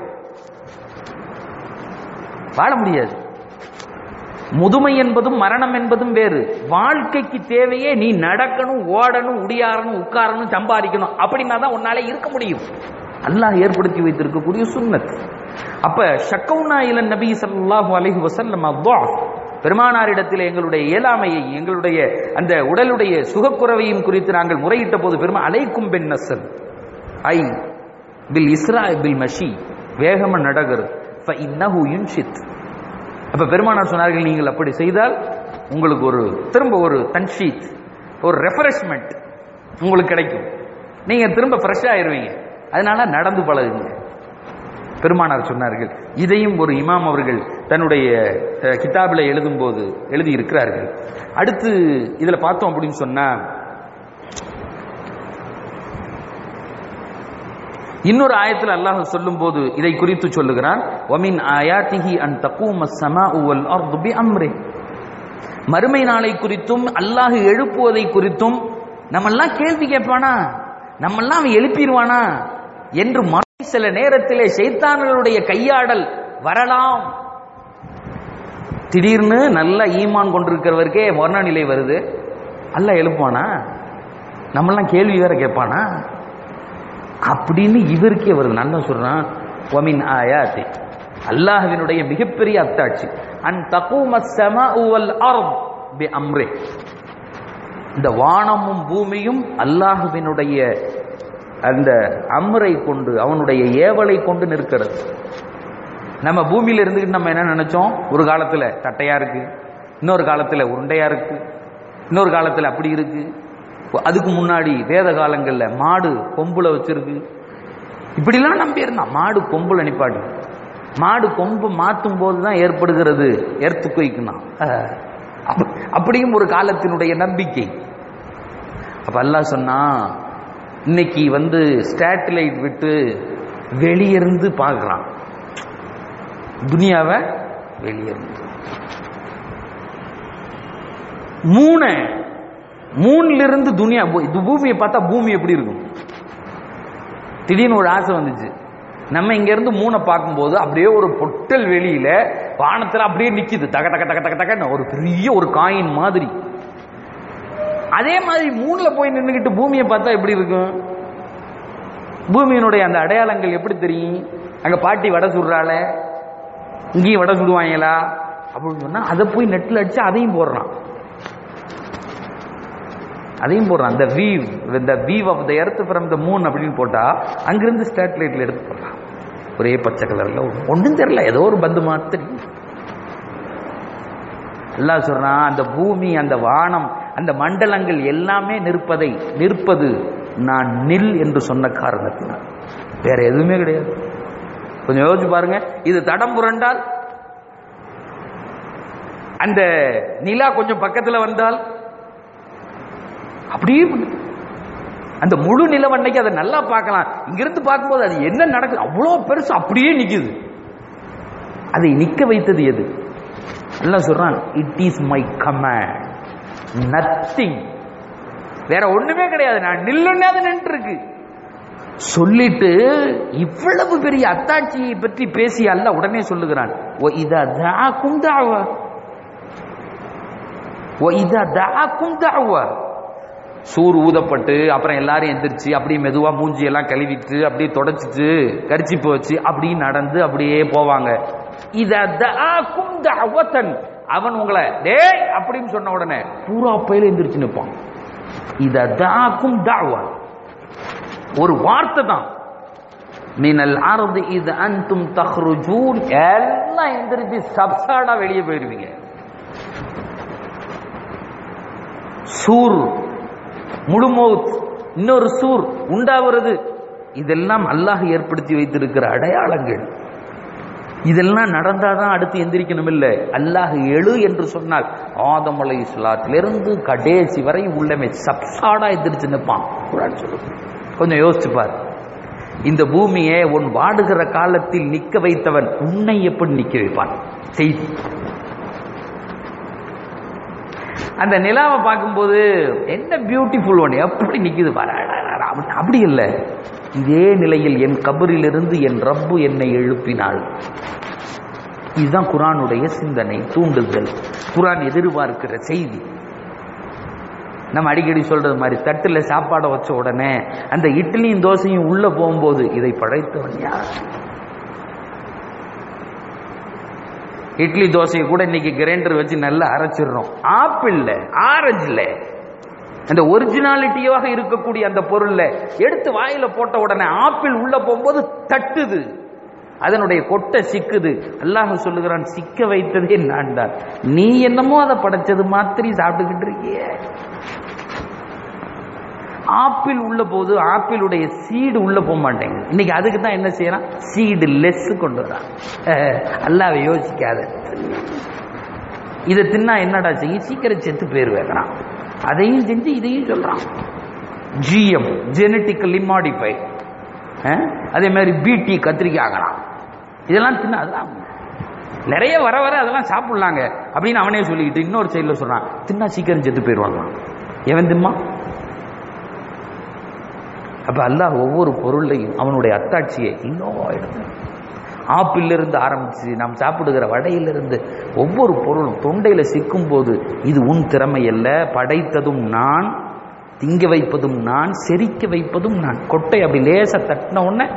வாழ முடியாது முதுமை என்பதும் மரணம் என்பதும் வேறு வாழ்க்கைக்கு தேவையே நீ நடக்கணும் ஓடணும் உடியாரணும் உட்காரணும் சம்பாதிக்கணும் அப்படின்னா தான் உன்னால இருக்க முடியும் அல்லாஹ் ஏற்படுத்தி வைத்திருக்கக்கூடிய சுன்னத் அப்ப ஷக்கவுனா இலன் நபி ஸல்லல்லாஹு அலைஹி வஸல்லம் அல்லாஹ் பெருமானாரிடத்தில் எங்களுடைய இயலாமையை எங்களுடைய அந்த உடலுடைய சுகக்குறைவையும் குறித்து நாங்கள் முறையிட்ட போது பெருமா அலைக்கும் பெண் நசல் ஐ பில் இஸ்ரா பில் மஷி வேகமா நடக்கிறது ஃப இன்னஹு யுன்ஷித் அப்ப பெருமானார் சொன்னார்கள் நீங்கள் அப்படி செய்தால் உங்களுக்கு ஒரு திரும்ப ஒரு தன்ஷீத் ஒரு ரெஃப்ரெஷ்மெண்ட் உங்களுக்கு கிடைக்கும் நீங்க திரும்ப ஃப்ரெஷ் ஆயிருவீங்க அதனால நடந்து பழகுங்க பெருமானார் சொன்னார்கள் இதையும் ஒரு இமாம் அவர்கள் தன்னுடைய அஹ், கிதாபில் எழுதும்போது எழுதி இருக்கிறார்கள் அடுத்து இதுல பார்த்தோம் அப்படின்னு சொன்னா இன்னொரு ஆயத்தில் அல்லாஹ் சொல்லும்போது இதை குறித்து சொல்லுகிறான் வமின் ஆயாத்திஹி அன் தக்கூம ஸமாஉ வல் அர்து பி அம்ரி மறுமை நாளை குறித்தும் அல்லாஹ் எழுப்புவதை குறித்தும் நம்மெல்லாம் கேள்வி கேட்பானா நம்மெல்லாம் அவன் எழுப்பிடுவானா என்று மன சில நேரத்திலே சைத்தான்களுடைய கையாடல் வரலாம் திடீர்னு நல்ல ஈமான் கொண்டிருக்கிறவருக்கே மரண நிலை வருது அல்லாஹ் எழுப்புவானா நம்மெல்லாம் கேள்வி வேற கேட்பானா அப்படின்னு இவருக்கே வருது நல்லா சொல்றான் ஒமின் ஆயாத்தி அல்லாஹ்வினுடைய மிகப்பெரிய அத்தாட்சி அன் தகூம ஸமாஉ வல் அர்த் பி அம்ரி இந்த வானமும் பூமியும் அல்லாஹ்வினுடைய அந்த அம்ரை கொண்டு அவனுடைய ஏவலை கொண்டு நிற்கிறது நம்ம பூமியில இருந்துக்கிட்டு நம்ம என்ன நினைச்சோம் ஒரு காலத்துல தட்டையா இருக்கு இன்னொரு காலத்துல உருண்டையா இருக்கு இன்னொரு காலத்துல அப்படி இருக்கு அதுக்கு முன்னாடி வேத காலங்கள்ல மாடு கொம்புல வச்சிருக்கு இப்படிலாம் நம்பி இருந்தான் மாடு கொம்புல நிப்பாட்டி மாடு கொம்பு மாத்தும் போது தான் ஏற்படுகிறது எர்த்து குயிக்குனா அப்படியும் ஒரு காலத்தினுடைய நம்பிக்கை அப்ப அல்லாஹ் சொன்னா இன்னைக்கு வந்து ஸ்டேட்டிலைட் விட்டு வெளியிருந்து பார்க்கறான் துனியாவை வெளியிருந்து மூணு மூணுல இருந்து துனியா இது பூமியை பார்த்தா பூமி எப்படி இருக்கும் திடீர்னு ஒரு ஆசை வந்துச்சு நம்ம இங்க இருந்து மூணை பார்க்கும்போது அப்படியே ஒரு பொட்டல் வெளியில வானத்துல அப்படியே நிக்குது தக தக தக தக தகன்னு ஒரு பெரிய ஒரு காயின் மாதிரி அதே மாதிரி மூணுல போய் நின்றுக்கிட்டு பூமியை பார்த்தா எப்படி இருக்கும் பூமியினுடைய அந்த அடையாளங்கள் எப்படி தெரியும் அங்க பாட்டி வடை சுடுறாள இங்கேயும் வடை சுடுவாங்களா அப்படின்னு சொன்னா அதை போய் நெட்ல அடிச்சு அதையும் போடுறான் அதையும் போடுறான் அந்த வீவ் இந்த view of the earth from the moon அப்படின்னு போட்டா அங்கிருந்து ஸ்டேட்லைட்ல எடுத்து போடுறான் ஒரே பச்சை கலர்ல ஒன்றும் தெரியல ஏதோ ஒரு பந்து மாதிரி அல்லாஹ் சொல்றான் அந்த பூமி அந்த வானம் அந்த மண்டலங்கள் எல்லாமே நிற்பதை நிற்பது நான் நில் என்று சொன்ன காரணத்தினால் வேற எதுவுமே கிடையாது கொஞ்சம் யோசிச்சு பாருங்க இது தடம் புரண்டால் அந்த நிலா கொஞ்சம் பக்கத்துல வந்தால் அப்படியே அந்த முழு நிலவன்னைக்கு அதை நல்லா பார்க்கலாம் இங்கிருந்து பார்க்கும்போது அது என்ன நடக்குது அவ்வளோ பெருசு அப்படியே நிக்குது அதை நிக்க வைத்தது எது எல்லாம் சொல்றான் it is my command nothing வேற ஒண்ணுமே கிடையாது நான் நில்லுன்னு அது நின்று இருக்கு சொல்லிட்டு இவ்வளவு பெரிய அத்தாட்சியை பற்றி பேசி அல்ல உடனே சொல்லுகிறான் ஓ இதா தாக்கும் தாவா ஓ இதா தாக்கும் தாவா சூர் ஊதப்பட்டு அப்புறம் எல்லாரும் எந்திரிச்சு அப்படியே மெதுவா மூஞ்சி எல்லாம் கழுவிட்டு அப்படியே தொடச்சிட்டு கரிச்சிப்பு வச்சு அப்படி நடந்து அப்படியே போவாங்க இத தாக்கும் தாவத்தன் அவன் உங்களை டேய் அப்படின்னு சொன்ன உடனே பூரா பயில எந்திரிச்சு நிற்பான் இத தாக்கும் தாவா ஒரு வார்த்தை தான் மினல் அர்து இது அன்தும் தஹ்ருஜூன் எல்லாம் எந்திரிச்சு சப்சாடா வெளியே போயிருவீங்க சூர் முழுமௌத் இன்னொரு சூர் உண்டாகிறது இதெல்லாம் அல்லாஹ் ஏற்படுத்தி வைத்திருக்கிற அடையாளங்கள் இதெல்லாம் நடந்தாதான் அடுத்து எந்திரிக்கணும் இல்லை அல்லாஹ் எழு என்று சொன்னால் ஆதம் அலை இஸ்லாத்திலிருந்து கடைசி வரை உள்ளமே சப்சாடா எந்திரிச்சு நிற்பான் குரான் சொல்லுது கொஞ்சம் யோசிச்சு பார் இந்த பூமியை உன் வாடுகிற காலத்தில் நிக்க வைத்தவன் உன்னை எப்படி நிக்க வைப்பான் செய்தி அந்த நிலாவை பார்க்கும்போது என்ன பியூட்டிஃபுல் ஒன் எப்படி நிக்குது பாரு அடடடா, அப்படி- அப்படி இல்லை இதே நிலையில் என் கபரிலிருந்து என் ரப்பு என்னை எழுப்பினாள் இதுதான் குரானுடைய சிந்தனை தூண்டுதல் குரான் எதிர்பார்க்கிற செய்தி நம்ம அடிக்கடி சொல்றது மாதிரி தட்டுல சாப்பாடை வச்ச உடனே அந்த இட்லியும் தோசையும் உள்ள போகும்போது இதை படைத்தவன் யார் இட்லி தோசையை கூட இன்னைக்கு கிரைண்டர் வச்சு நல்லா அரைச்சிடுறோம் ஆப்பிள்ல ஆரஞ்சுல அந்த ஒரிஜினாலிட்டியாக இருக்கக்கூடிய அந்த பொருள்ல எடுத்து வாயில போட்ட உடனே ஆப்பிள் உள்ள போகும்போது தட்டுது அதனுடைய கொட்டை சிக்குது அல்லாஹ் சொல்லுகிறான் சிக்க வைத்ததே நான் தான் நீ என்னமோ அதை படைச்சது மாதிரி சாப்பிட்டுக்கிட்டு இருக்கியே ஆப்பிள் உள்ள போது ஆப்பிளுடைய சீடு உள்ள போக மாட்டேங்குது இன்னைக்கு அதுக்கு தான் என்ன செய்யறான் சீடு லெஸ் கொண்டு வரான் அஹ், அல்லாஹ்வை யோசிக்காத இதை தின்னா என்னடா செய்யும் சீக்கிரம் செத்து பேர் வைக்கிறான் அதையும் செஞ்சு இதையும் சொல்றான் ஜிஎம் ஜெனட்டிக்கலி மாடிஃபை அதே மாதிரி பிடி கத்திரிக்காய் ஆகலாம் இதெல்லாம் தின்னா அதெல்லாம் நிறைய வர வர அதெல்லாம் சாப்பிடலாங்க அப்படின்னு அவனே சொல்லிக்கிட்டு இன்னொரு சைடில் சொல்றான் தின்னா சீக்கிரம் செத்து போயிடுவாங்க எவன் திம்மா அப்ப அல்லாஹ் ஒவ்வொரு பொருளையும் அவனுடைய அத்தாட்சியை இன்னும் இடத்துல ஆப்பிளிலிருந்து ஆரம்பிச்சு நாம் சாப்பிடுகிற வடையிலிருந்து ஒவ்வொரு பொருளும் தொண்டையில சிக்கும் போது இது உன் திறமை அல்ல படைத்ததும் நான் திங்க வைப்பதும் நான் செரிக்க வைப்பதும் நான் கொட்டை அப்படி லேச தட்டின உடனே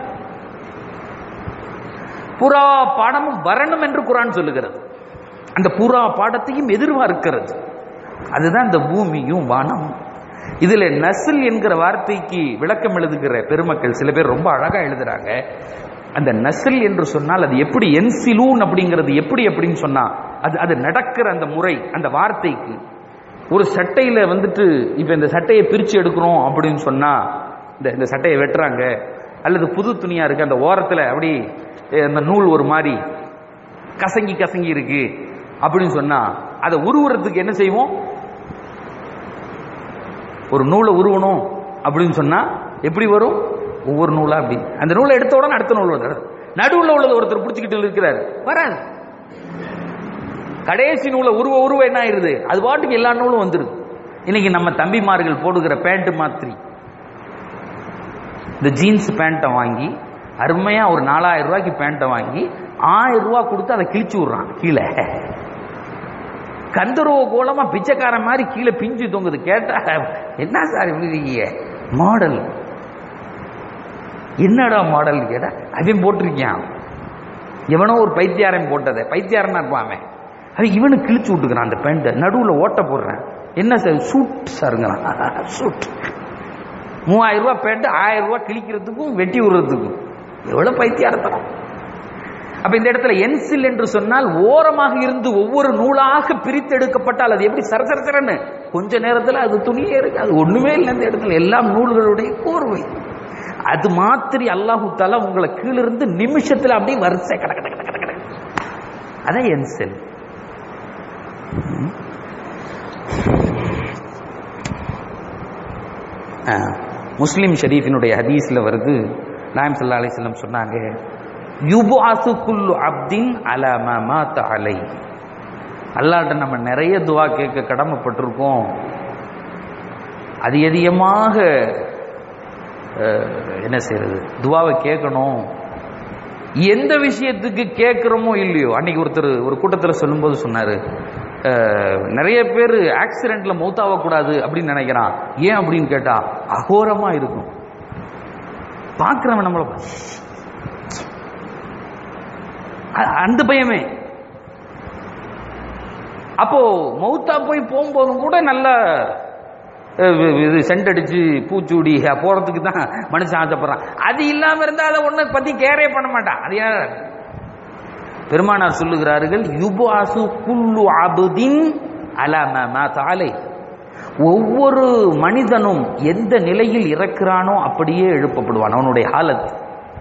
புறா பாடமும் வரணும் என்று குரான் சொல்லுகிறது அந்த புறா பாடத்தையும் எதிர்பார்க்கிறது அதுதான் இந்த பூமியும் வானம் இதுல நசில் என்கிற வார்த்தைக்கு விளக்கம் எழுதுகிற பெருமக்கள் சில பேர் ரொம்ப அழகா எழுதுறாங்க அந்த நசில் என்று சொன்னால் அது எப்படி என்சிலூன் அப்படிங்கிறது எப்படி அப்படின்னு சொன்னா அது அது நடக்கிற அந்த முறை அந்த வார்த்தைக்கு ஒரு சட்டையில வந்துட்டு இப்ப இந்த சட்டையை பிரிச்சு எடுக்கிறோம் அப்படின்னு சொன்னா இந்த இந்த சட்டையை வெட்டுறாங்க அல்லது புது துணியா இருக்கு அந்த ஓரத்துல அப்படி அஹ், அந்த நூல் ஒரு மாதிரி கசங்கி கசங்கி இருக்கு அப்படின்னு சொன்னா அதை உருவுறதுக்கு என்ன செய்வோம் ஒரு நூலை உருவணும் அப்படின்னு சொன்னா எப்படி வரும் ஒவ்வொரு நூலா அப்படி அந்த நூலை எடுத்த உடனே அடுத்த நூல் வருது நடுவுல உள்ளது ஒருத்தர் பிடிச்சிக்கிட்டு இருக்கிறாரு வராது கடைசி நூலை உருவ உருவ என்ன ஆயிருது அது பாட்டுக்கு எல்லா நூலும் வந்துருது இன்னைக்கு நம்ம தம்பிமார்கள் போடுகிற பேண்ட் மாதிரி இந்த ஜீன்ஸ் பேண்ட்டை வாங்கி அருமையா ஒரு நாலாயிரம் ரூபாய்க்கு பேண்ட்டை வாங்கி ஆயிரம் ரூபாய் கொடுத்து அதை கிழிச்சு விடுறான் கீழே கந்தர்வ கோலமா பிச்சைக்காரன் மாதிரி கீழே பிஞ்சு தொங்குது கேட்டா என்ன சார் இருக்கீங்க மாடல் என்னடா மாடல் கேட்டா அவன் போட்டிருக்கான் எவனோ ஒரு பைத்தியாரன் போட்டதை பைத்தியாரனா இருப்பான் அவன் இவனு கிழிச்சு விட்டுக்கிறான் அந்த பேண்ட்டை நடுவில் ஓட்ட போடுறேன் என்ன சார் சூட் சாருங்கிறான் சூட் மூவாயிரம் ரூபாய் பேண்ட்டு ஆயிரம் ரூபாய் கிழிக்கிறதுக்கும் வெட்டி விடுறதுக்கும் எவ்வளவு பைத்தியாரத்தனம் அப்ப இந்த இடத்துல என்சில் என்று சொன்னால் ஓரமாக இருந்து ஒவ்வொரு நூலாக பிரித்தெடுக்கப்பட்டால் அது எப்படி சரசரசரன்னு கொஞ்ச நேரத்தில் அது துணியே இருக்கு அது ஒண்ணுமே இல்லை இந்த இடத்துல எல்லாம் நூல்களுடைய கோர்வை அது மாதிரி அல்லாஹு தாலா உங்களை கீழிருந்து நிமிஷத்துல அப்படியே வரிசை கட கட கட கட கட அதான் என்சில் முஸ்லிம் ஷரீஃபினுடைய ஹதீஸ்ல வருது நாயம் சல்லா அலிஸ்லம் சொன்னாங்க யுபாசு குல்லு அப்தின் அலாமா மாத்த அலை அல்லாட்ட நம்ம நிறைய துவா கேட்க கடமைப்பட்டிருக்கோம் அது அதிகமாக என்ன செய்யறது துவாவை கேட்கணும் எந்த விஷயத்துக்கு கேட்குறோமோ இல்லையோ அன்னைக்கு ஒருத்தர் ஒரு கூட்டத்தில் சொல்லும்போது சொன்னார் நிறைய பேர் ஆக்சிடென்ட்ல மௌத்தாகக்கூடாது அப்படின்னு நினைக்கிறான் ஏன் அப்படின்னு கேட்டா அகோரமா இருக்கும் பார்க்குறவன் நம்மளை அந்த பயமே அப்போ மௌத்தா போய் போகும்போதும் கூட நல்ல இது சென்ட் அடிச்சு பூச்சூடி போறதுக்கு தான் மனுஷன் ஆசைப்படுறான் அது இல்லாம இருந்தா அதை ஒண்ணு பத்தி கேரே பண்ண மாட்டான் அது யார் பெருமானார் சொல்லுகிறார்கள் யுபாசு குல்லு அபுதின் அலாம தாலை ஒவ்வொரு மனிதனும் எந்த நிலையில் இறக்கிறானோ அப்படியே எழுப்பப்படுவான் அவனுடைய ஹாலத்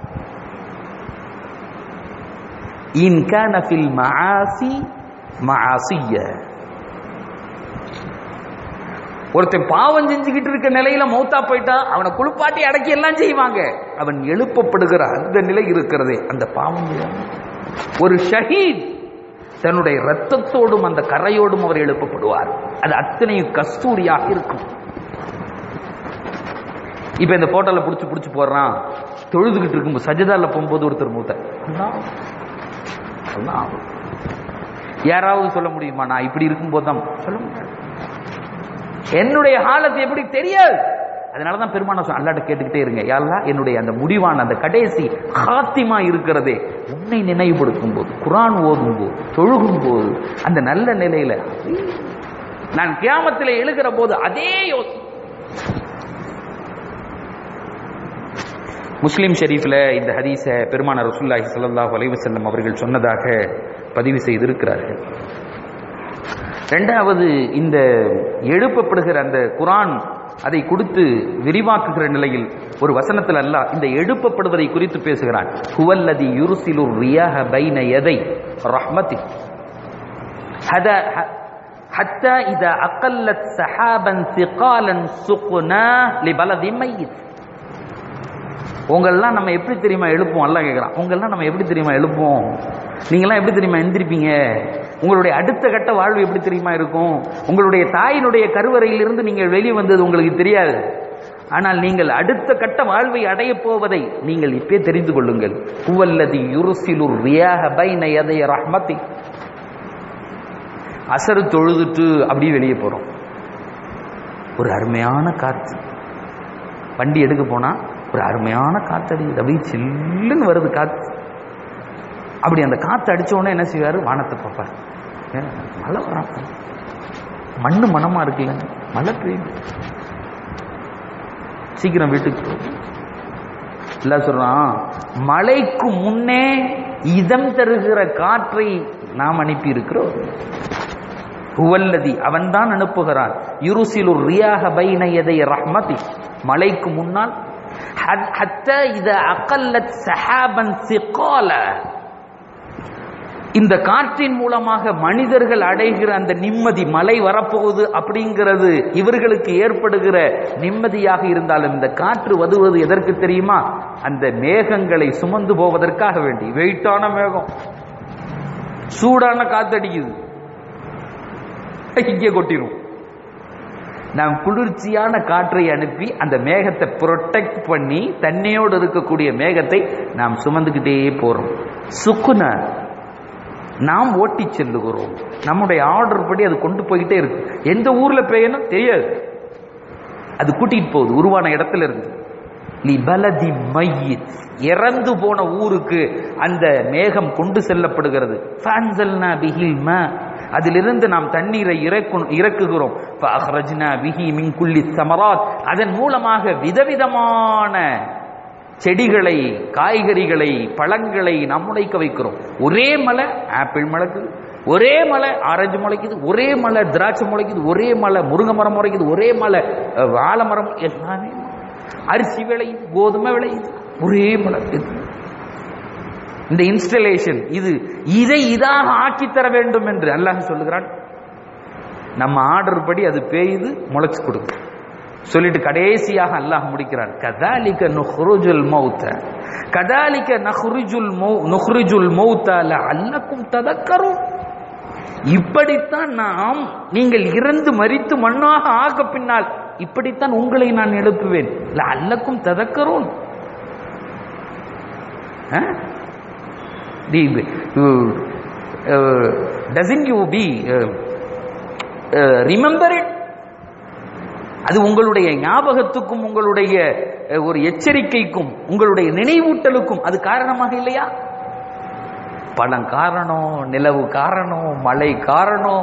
இன் கான ஃபில் மஆசி மஆசிய ஒருத்தன் பாவம் செஞ்சுக்கிட்டு இருக்க நிலையில மௌத்தா போயிட்டா அவனை குளிப்பாட்டி அடக்கி எல்லாம் செய்வாங்க அவன் எழுப்பப்படுகிற அந்த நிலை இருக்கிறதே அந்த பாவம் ஒரு ஷஹீத் தன்னுடைய ரத்தத்தோடும் அந்த கரையோடும் அவர் எழுப்பப்படுவார் அது அத்தனையும் கஸ்தூரியாக இருக்கும் இப்ப இந்த போட்டோல புடிச்சு புடிச்சு போடுறான் தொழுதுகிட்டு இருக்கும்போது சஜதால போகும்போது ஒருத்தர் மூத்த யாராவது சொல்ல முடியுமா நான் இப்படி இருக்கும்போது தான் சொல்ல முடியாது என்னுடைய ஹாலத்து எப்படி தெரியாது அதனாலதான் பெருமான அல்லாட்ட கேட்டுக்கிட்டே இருங்க யாரெல்லாம் என்னுடைய அந்த முடிவான அந்த கடைசி ஹாத்திமா இருக்கிறதே உன்னை நினைவுபடுத்தும் போது குரான் ஓதும் போது தொழுகும் போது அந்த நல்ல நிலையில நான் கியாமத்தில் எழுகிற போது அதே யோசி முஸ்லிம் ஷெரீஃபில் இந்த ஹதீஸ பெருமான ரசூல்லாஹி ஸல்லல்லாஹு அலைஹி வஸல்லம் அவர்கள் சொன்னதாக பதிவு செய்திருக்கிறார்கள் ரெண்டாவது இந்த எழுப்பப்படுகிற அந்த குரான் அதை கொடுத்து விரிவாக்குகிற நிலையில் ஒரு வசனத்தில் அல்ல இந்த எழுப்பப்படுவதை குறித்து பேசுகிறான் ஹுவல்லதி யுருசிலு ரியாக பைன எதை ரஹ்மதி ஹத حتى إذا أقلت سحابا ثقالا سقناه لبلد ميت உங்களெல்லாம் நம்ம எப்படி தெரியுமா எழுப்போம் எல்லாம் கேட்குறான் உங்களெல்லாம் நம்ம எப்படி தெரியுமா எழுப்போம் நீங்களாம் எப்படி தெரியுமா எந்திரிப்பீங்க உங்களுடைய அடுத்த கட்ட வாழ்வு எப்படி தெரியுமா இருக்கும் உங்களுடைய தாயினுடைய கருவறையிலிருந்து நீங்கள் வெளியே வந்தது உங்களுக்கு தெரியாது ஆனால் நீங்கள் அடுத்த கட்ட வாழ்வை அடைய போவதை நீங்கள் இப்பே தெரிந்து கொள்ளுங்கள் குவல்லதி யுருசிலுர் ரியாக பைன எதைய ரஹ்மத்தி அசரு தொழுதுட்டு அப்படியே வெளியே போறோம் ஒரு அருமையான காற்று வண்டி எடுக்க போனா ஒரு அருமையான காத்தடிக்குது அப்படியே சில்லுன்னு வருது காத்து அப்படி அந்த காத்து அடிச்ச உடனே என்ன செய்வாரு வானத்தை பார்ப்பார் ஏன், மழை வராப்ப மண்ணு மனமா இருக்குல்ல மழை பெய்யுது சீக்கிரம் வீட்டுக்கு போ இல்ல சொல்றான் மழைக்கு முன்னே இதம் தருகிற காற்றை நாம் அனுப்பி இருக்கிறோம் ஹுவல்லதி அவன்தான் அனுப்புகிறான் யுருசிலு ரியாக பைன எதை ரஹ்மதி மலைக்கு முன்னால் ஹத்- ஹத்தா இத அகல்லத் சஹாபன் சிகால இந்த காற்றின் மூலமாக மனிதர்கள் அடைகிற அந்த நிம்மதி மழை வரப்போகுது அப்படிங்கிறது இவர்களுக்கு ஏற்படுகிற நிம்மதியாக இருந்தாலும் இந்த காற்று வருவது எதற்கு தெரியுமா அந்த மேகங்களை சுமந்து போவதற்காக வேண்டி வெயிட்டான மேகம் சூடான காத்தடிக்குது இங்கே கொட்டிரும் நாம் குளிர்ச்சியான காற்றை அனுப்பி அந்த மேகத்தை ப்ரொடெக்ட் பண்ணி தண்ணியோடு இருக்கக்கூடிய மேகத்தை நாம் சுமந்துக்கிட்டே போறோம் சுக்குன நாம் ஓட்டி செல்லுகிறோம் நம்முடைய ஆர்டர் படி அது கொண்டு போய்கிட்டே இருக்கு எந்த ஊர்ல பெய்யணும் தெரியாது அது கூட்டிட்டு போகுது உருவான இடத்துல இருந்து லிபலதி மையித் இறந்து போன ஊருக்கு அந்த மேகம் கொண்டு செல்லப்படுகிறது ஃபஅன்சல்னா பிஹில் மா அதிலிருந்து நாம் தண்ணீரை இறக்கு இறக்குகிறோம் ஃபஅஹ்ரஜ்னா பிஹி மின் குல்லி ஸமராத் அதன் மூலமாக விதவிதமான செடிகளை காய்கறிகளை பழங்களை நாம் முளைக்க வைக்கிறோம் ஒரே மலை ஆப்பிள் முளைக்குது ஒரே மலை ஆரஞ்சு முளைக்குது ஒரே மலை திராட்சை முளைக்குது ஒரே மலை முருங்கை மரம் முளைக்குது ஒரே மலை அஹ், வாழை மரம் எல்லாமே அரிசி விளையுது கோதுமை விளையுது ஒரே மலை இது. இந்த இன்ஸ்டலேஷன் இது இதை இதாக ஆக்கி தர வேண்டும் என்று அல்லாஹ் சொல்லுகிறான் நம்ம ஆர்டர் படி அது பெய்யுது முளைச்சு கொடுக்கும் சொல்லிட்டு கடைசியாக அல்லாஹ் முடிக்கிறான் கதாலிக நுஹ்ருஜுல் மௌத்த கதாலிக நஹ்ருஜுல் மௌ நுஹ்ருஜுல் மௌத்த லஅல்லக்கும் ததக்கரும் இப்படித்தான் நாம் நீங்கள் இறந்து மரித்து மண்ணாக ஆக பின்னால் இப்படித்தான் உங்களை நான் எழுப்புவேன் லஅல்லக்கும் ததக்கரும் தி டசன் யூ பி ரிமெம்பர் இட் அது உங்களுடைய ஞாபகத்துக்கும் உங்களுடைய அஹ், ஒரு எச்சரிக்கைக்கும் உங்களுடைய நினைவூட்டலுக்கும் அது காரணமாக இல்லையா பழம் காரணம் நிலவு காரணம் மழை காரணம்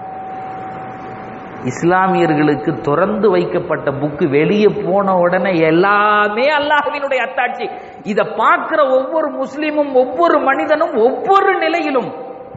இஸ்லாமியர்களுக்கு திறந்து வைக்கப்பட்ட புக்கு வெளியே போன உடனே எல்லாமே அல்லாஹ்வினுடைய அத்தாட்சி இத பார்க்கிற ஒவ்வொரு முஸ்லீமும் ஒவ்வொரு மனிதனும் ஒவ்வொரு நிலையிலும்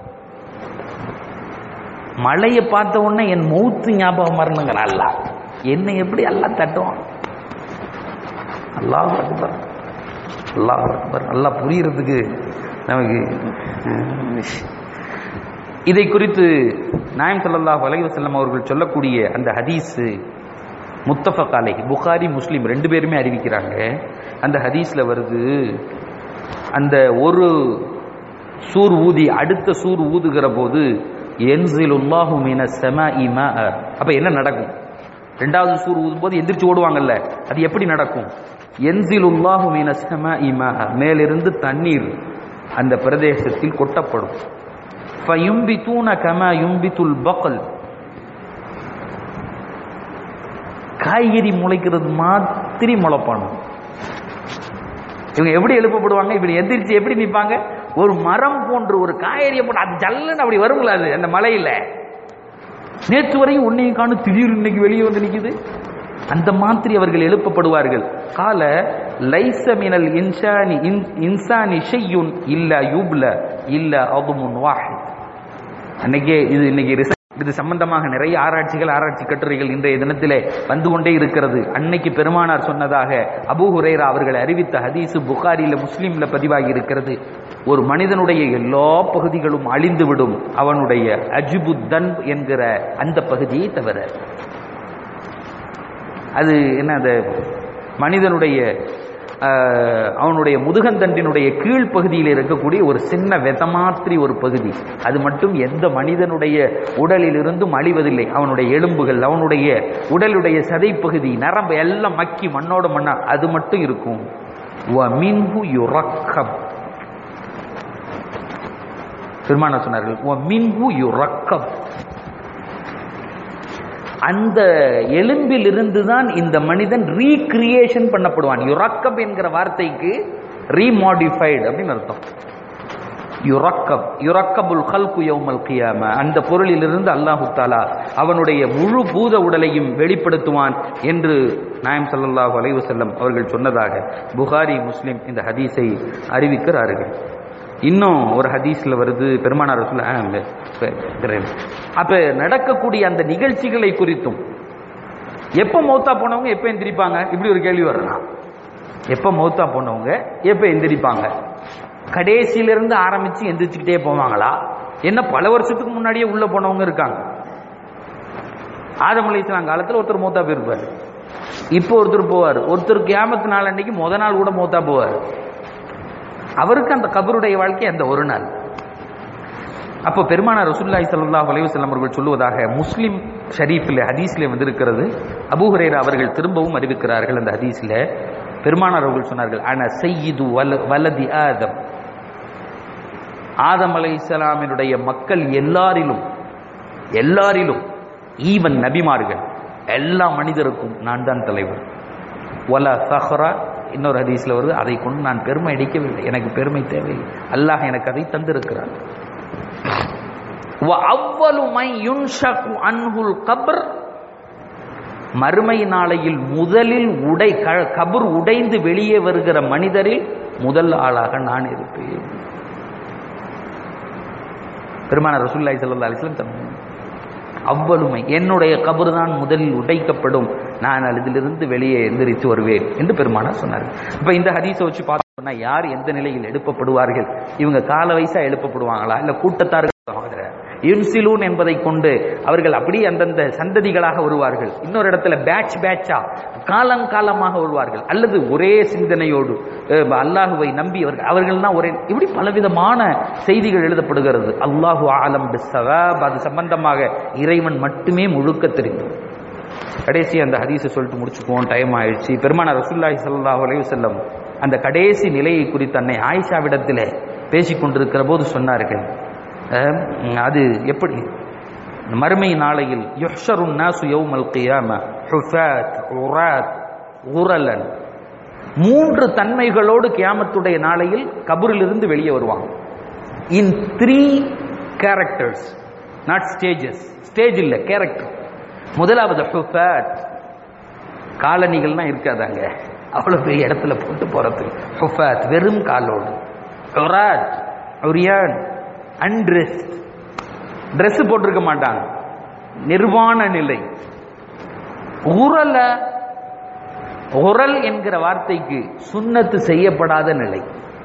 மழையை பார்த்த உடனே என் மௌத்து ஞாபகம் வரணுங்கிற அல்லாஹ் என்னை எப்படி அல்லாஹ் தட்டுவான் அல்லாஹ் அக்பர் அல்லாஹ் அக்பர் நல்லா புரியறதுக்கு நமக்கு அஹ், இதை குறித்து நாயம் ஸல்லல்லாஹு அலைஹி வஸல்லம் அவர்கள் சொல்லக்கூடிய அந்த ஹதீஸ் முத்தஃபக் அலைஹி புகாரி முஸ்லிம் ரெண்டு பேருமே அறிவிக்கிறாங்க அந்த ஹதீஸ்ல வருது அந்த ஒரு சூர் ஊதி அடுத்த சூர் ஊதுகிற போது என்சிலுல்லாஹு மின ஸமாஇ மாஅ அப்ப என்ன நடக்கும் ரெண்டாவது சூர் ஊதும் போது எந்திரிச்சு ஓடுவாங்கல்ல அது எப்படி நடக்கும் என்சிலுல்லாஹு மின ஸமாஇ மாஅ மேலிருந்து தண்ணீர் அந்த பிரதேசத்தில் கொட்டப்படும் ஃபயும்பித்தூன கமா யும்பித்துல் பக்ல் காய்கறி முளைக்கிறது மாதிரி முளைப்பானு இவங்க எப்படி எழுப்பப்படுவாங்க இப்படி எந்திரிச்சு எப்படி நிற்பாங்க ஒரு மரம் போன்று ஒரு காய்கறியை போட்டு அது ஜல்லுன்னு அப்படி வருங்களா அது அந்த மலையில நேற்று வரையும் உன்னையும் காணும் திடீர்னு இன்னைக்கு வெளியே வந்து நிக்குது அந்த மாதிரி அவர்கள் எழுப்பப்படுவார்கள் கால லைச மினல் இன்சானி இன்- இன்சானி ஷையுன் இல்ல யுப்ல இல்ல அதுமுன் வாஹித் அன்னைக்கே இது இன்னைக்கு ரிசர்ச் இது சம்பந்தமாக நிறைய ஆராய்ச்சிகள் ஆராய்ச்சி கட்டுரைகள் இன்றைய தினத்திலே வந்து கொண்டே இருக்கிறது அன்னைக்கு பெருமானார் சொன்னதாக அபூ ஹுரைரா அவர்கள் அறிவித்த ஹதீஸு புகாரில முஸ்லீம்ல பதிவாகி இருக்கிறது ஒரு மனிதனுடைய எல்லா பகுதிகளும் அழிந்துவிடும் அவனுடைய அஜிபுத்தன் என்கிற அந்த பகுதியை தவிர அது என்ன அந்த மனிதனுடைய ஆஹ், அவனுடைய முதுகந்தண்டினுடைய கீழ் பகுதியில் இருக்கக்கூடிய ஒரு சின்ன வித மாதிரி ஒரு பகுதி அது மட்டும் எந்த மனிதனுடைய உடலிலிருந்தும் அழிவதில்லை அவனுடைய எலும்புகள் அவனுடைய உடலுடைய சதை பகுதி நரம்பு எல்லாம் மக்கி மண்ணோட மண்ணா அது மட்டும் இருக்கும் وَمِنْهُ يُرَكَّبُ பெருமான சொன்னார்கள் وَمِنْهُ يُرَكَّبُ அந்த எலும்பில் இருந்து தான் இந்த மனிதன் ரீக்ரியேஷன் பண்ணப்படுவான் யுரக்கப் என்கிற வார்த்தைக்கு ரீமாடிஃபைடு அப்படின்னு அர்த்தம் யுரக்கப் யுரக்கபுல் ஹல்கு யௌமல் கியாம அந்த பொருளிலிருந்து அல்லாஹு தாலா அவனுடைய முழு பூத உடலையும் வெளிப்படுத்துவான் என்று நாயம் ஸல்லல்லாஹு அலைஹி வஸல்லம் அவர்கள் சொன்னதாக புகாரி முஸ்லிம் இந்த ஹதீஸை அறிவிக்கிறார்கள் இன்னும் ஒரு ஹதீஸ்ல வருது பெருமானார் ரசூல் ஆ, இந்த- இப்ப இருக்கிறேன். அப்ப நடக்கக்கூடிய அந்த நிகழ்ச்சிகளை குறித்தும் எப்ப மௌத்தா போனவங்க எப்ப எந்திரிப்பாங்க இப்படி ஒரு கேள்வி வரலாம் எப்ப மௌத்தா போனவங்க எப்ப எந்திரிப்பாங்க கடைசியிலிருந்து ஆரம்பிச்சு எந்திரிச்சுக்கிட்டே போவாங்களா என்ன பல வருஷத்துக்கு முன்னாடியே உள்ள போனவங்க இருக்காங்க ஆதம் அலைஹிஸ்ஸலாம் காலத்துல ஒருத்தர் மௌத்தா போயிருப்பாரு இப்போ ஒருத்தர் போவார் ஒருத்தர் கியாமத்து நாள் அன்னைக்கு முத நாள் கூட மௌத்தா போவார் அவருக்கு அந்த கபருடைய வாழ்க்கை அந்த ஒரு நாள் அப்போ பெருமானார் ரசூலுல்லாஹி ஸல்லல்லாஹு அலைஹி வஸல்லம் அவர்கள் சொல்லுவதாக முஸ்லிம் ஷரீஃபில் ஹதீஸ்ல வந்திருக்கிறது அபூ ஹுரைரா அவர்கள் திரும்பவும் அறிவிக்கிறார்கள் அந்த ஹதீஸ்ல பெருமானார் அவர்கள் சொன்னார்கள் அன சையிது வல வலதி ஆதம் ஆதம் அலை இஸ்லாமினுடைய மக்கள் எல்லாரிலும் எல்லாரிலும் ஈவன் நபிமார்கள் எல்லா மனிதருக்கும் நான் தான் தலைவர் ஒல சஹ்ரா இன்னொரு ஹதீஸ்ல வருது அதை கொண்டு நான் பெருமை அடிக்கவில்லை எனக்கு பெருமை தேவையில்லை அல்லாஹ் எனக்கு அதை தந்திருக்கிறார் وَأَوَّلُ مَنْ يُنْشَقُ عَنْهُ الْقَبْرُ மறுமை நாளையில் முதலில் உடை க- கபர் உடைந்து வெளியே வருகிற மனிதரில் முதல் ஆளாக நான் இருப்பேன் பெருமான ரசூல்லாய் ஸல்லல்லாஹு அலைஹி வஸல்லம் சொன்னாங்க. அவ்வளுமை என்னுடைய கபர் தான் முதலில் உடைக்கப்படும் நான் அதிலிருந்து வெளியே எந்திரிச்சு வருவேன் என்று பெருமானார் சொன்னார் இப்ப இந்த ஹதீஸை வச்சு பார்த்தோம்னா யார் எந்த நிலையில் எழுப்பப்படுவார்கள் இவங்க கால வயசா எழுப்பப்படுவாங்களா இல்ல கூட்டத்தார்கள் யுன்சிலூன் என்பதை கொண்டு அவர்கள் அப்படியே அந்தந்த சந்ததிகளாக வருவார்கள் இன்னொரு இடத்துல பேட்ச் பேட்சா காலங்காலமாக வருவார்கள் அல்லது ஒரே சிந்தனையோடு அஹ், அல்லாஹுவை நம்பி அவர்கள் அவர்கள்லாம் ஒரே இப்படி பலவிதமான செய்திகள் எழுதப்படுகிறது அல்லாஹு ஆலம் பிஸ்ஸவாப் அது சம்பந்தமாக இறைவன் மட்டுமே முழுக்க தெரியும் கடைசி அந்த ஹதீஸை சொல்லிட்டு முடிச்சுக்குவோம் டைம் ஆயிடுச்சு பெருமான ரசூல்லாஹி ஸல்லல்லாஹு அலைஹி வஸல்லம் அந்த கடைசி நிலையை குறித்து அன்னை ஆயிஷாவிடத்தில் பேசிக் கொண்டிருக்கிற போது சொன்னார்கள் அஹ், அது எப்படி மறுமை நாளையில் யுஹ்ஷருன் நாசு யௌமல் கியாம ஹுஃபாத் உராத் உரலன் மூன்று தன்மைகளோடு கியாமத்துடைய நாளையில் கபரிலிருந்து வெளியே வருவாங்க in three characters not stages stage இல்ல கேரக்டர் முதலாவது ஹுஃபாத் காலணிகள்லாம் இருக்காதாங்க அவ்வளவு பெரிய இடத்துல போட்டு போறதுக்கு ஹுஃபாத் வெறும் காலோடு உராத் உரியான் அன்ட்ரெஸ்ட் Dress போட்டிருக்க மாட்டாங்க நிர்வாண நிலை உரல உரல் என்கிற வார்த்தைக்கு சுன்னத்து செய்யப்படாத நிலை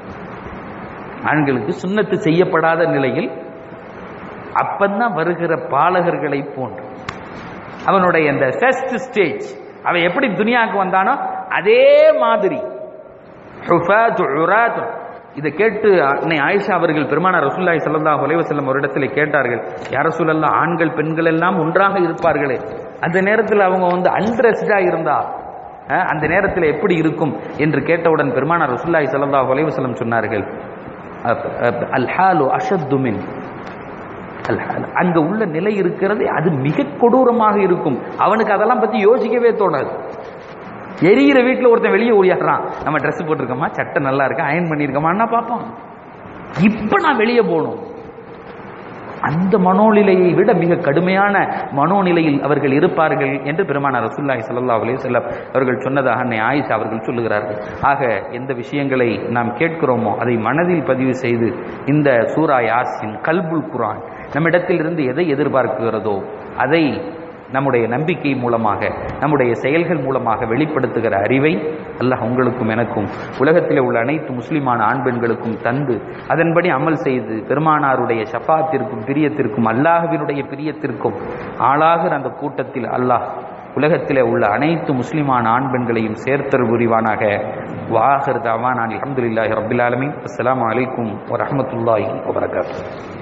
ஆண்களுக்கு சுன்னத்து செய்யப்படாத நிலையில் அப்பந்தான் வருகிற பாலகர்களை போன்று அவனுடைய அந்த ஃபர்ஸ்ட் ஸ்டேஜ் அவன் எப்படி துனியாவுக்கு வந்தானோ அதே மாதிரி ஹுஃபாத், உராத். இதை கேட்டு அன்னை ஆயிஷா அவர்கள் பெருமான ரசூல்லாய் ஸல்லல்லாஹு அலைஹி வஸல்லம் ஒரு இடத்துல கேட்டார்கள் யார் ரசூலல்லாஹ் ஆண்கள் பெண்கள் எல்லாம் ஒன்றாக இருப்பார்களே அந்த நேரத்தில் அவங்க வந்து அன்ட்ரெஸ்டா இருந்தா அஹ், அந்த நேரத்தில் எப்படி இருக்கும் என்று கேட்டவுடன் பெருமான ரசூல்லாய் ஸல்லல்லாஹு அலைஹி வஸல்லம் சொன்னார்கள் அப்- அப்- அல் ஹாலு அஷத்து மின் அல்ஹால். அங்க உள்ள நிலை இருக்கிறது அது மிக கொடூரமாக இருக்கும் அவனுக்கு அதெல்லாம் பத்தி யோசிக்கவே தோணாது எரியிற வீட்டுல ஒருத்தன் வெளியே ஓடியாடுறான் நம்ம Dress போட்டிருக்கோமா சட்டை நல்லா இருக்கா அயன் பண்ணியிருக்கோமான்னா பார்ப்பான் இப்ப நான் வெளியே போகணும் அந்த மனோநிலையை விட மிக கடுமையான மனோநிலையில் அவர்கள் இருப்பார்கள் என்று பெருமானார் ரசூல்லாய் ஸல்லல்லாஹு அலைஹி வஸல்லம் அவர்கள் சொன்னதாக அன்னை ஆயிஷா அவர்கள் சொல்லுகிறார்கள் ஆக எந்த விஷயங்களை நாம் கேட்கிறோமோ அதை மனதில் பதிவு செய்து இந்த சூரா யாசின் கல்புல் குரான் நம்மிடத்திலிருந்து எதை எதிர்பார்க்கிறதோ அதை நம்முடைய நம்பிக்கை மூலமாக நம்முடைய செயல்கள் மூலமாக வெளிப்படுத்துகிற அறிவை அல்லாஹ் உங்களுக்கும் எனக்கும் உலகத்தில் உள்ள அனைத்து முஸ்லிமான ஆண் பெண்களுக்கும் தந்து அதன்படி அமல் செய்து பெருமானாருடைய ஷஃபாத்திற்கும் பிரியத்திற்கும் அல்லாஹ்வினுடைய பிரியத்திற்கும் ஆளாகிற அந்த கூட்டத்தில் அல்லாஹ் உலகத்திலே உள்ள அனைத்து முஸ்லிமான ஆண் பெண்களையும் சேர்த்தல் புரிவானாக வாஹர் தாவான் அல்ஹம்துலில்லாஹி ரப்பில் ஆலமீன் அஸ்ஸலாமு அலைக்கும் வரஹ்மத்துல்லாஹி வபரகாத்துஹு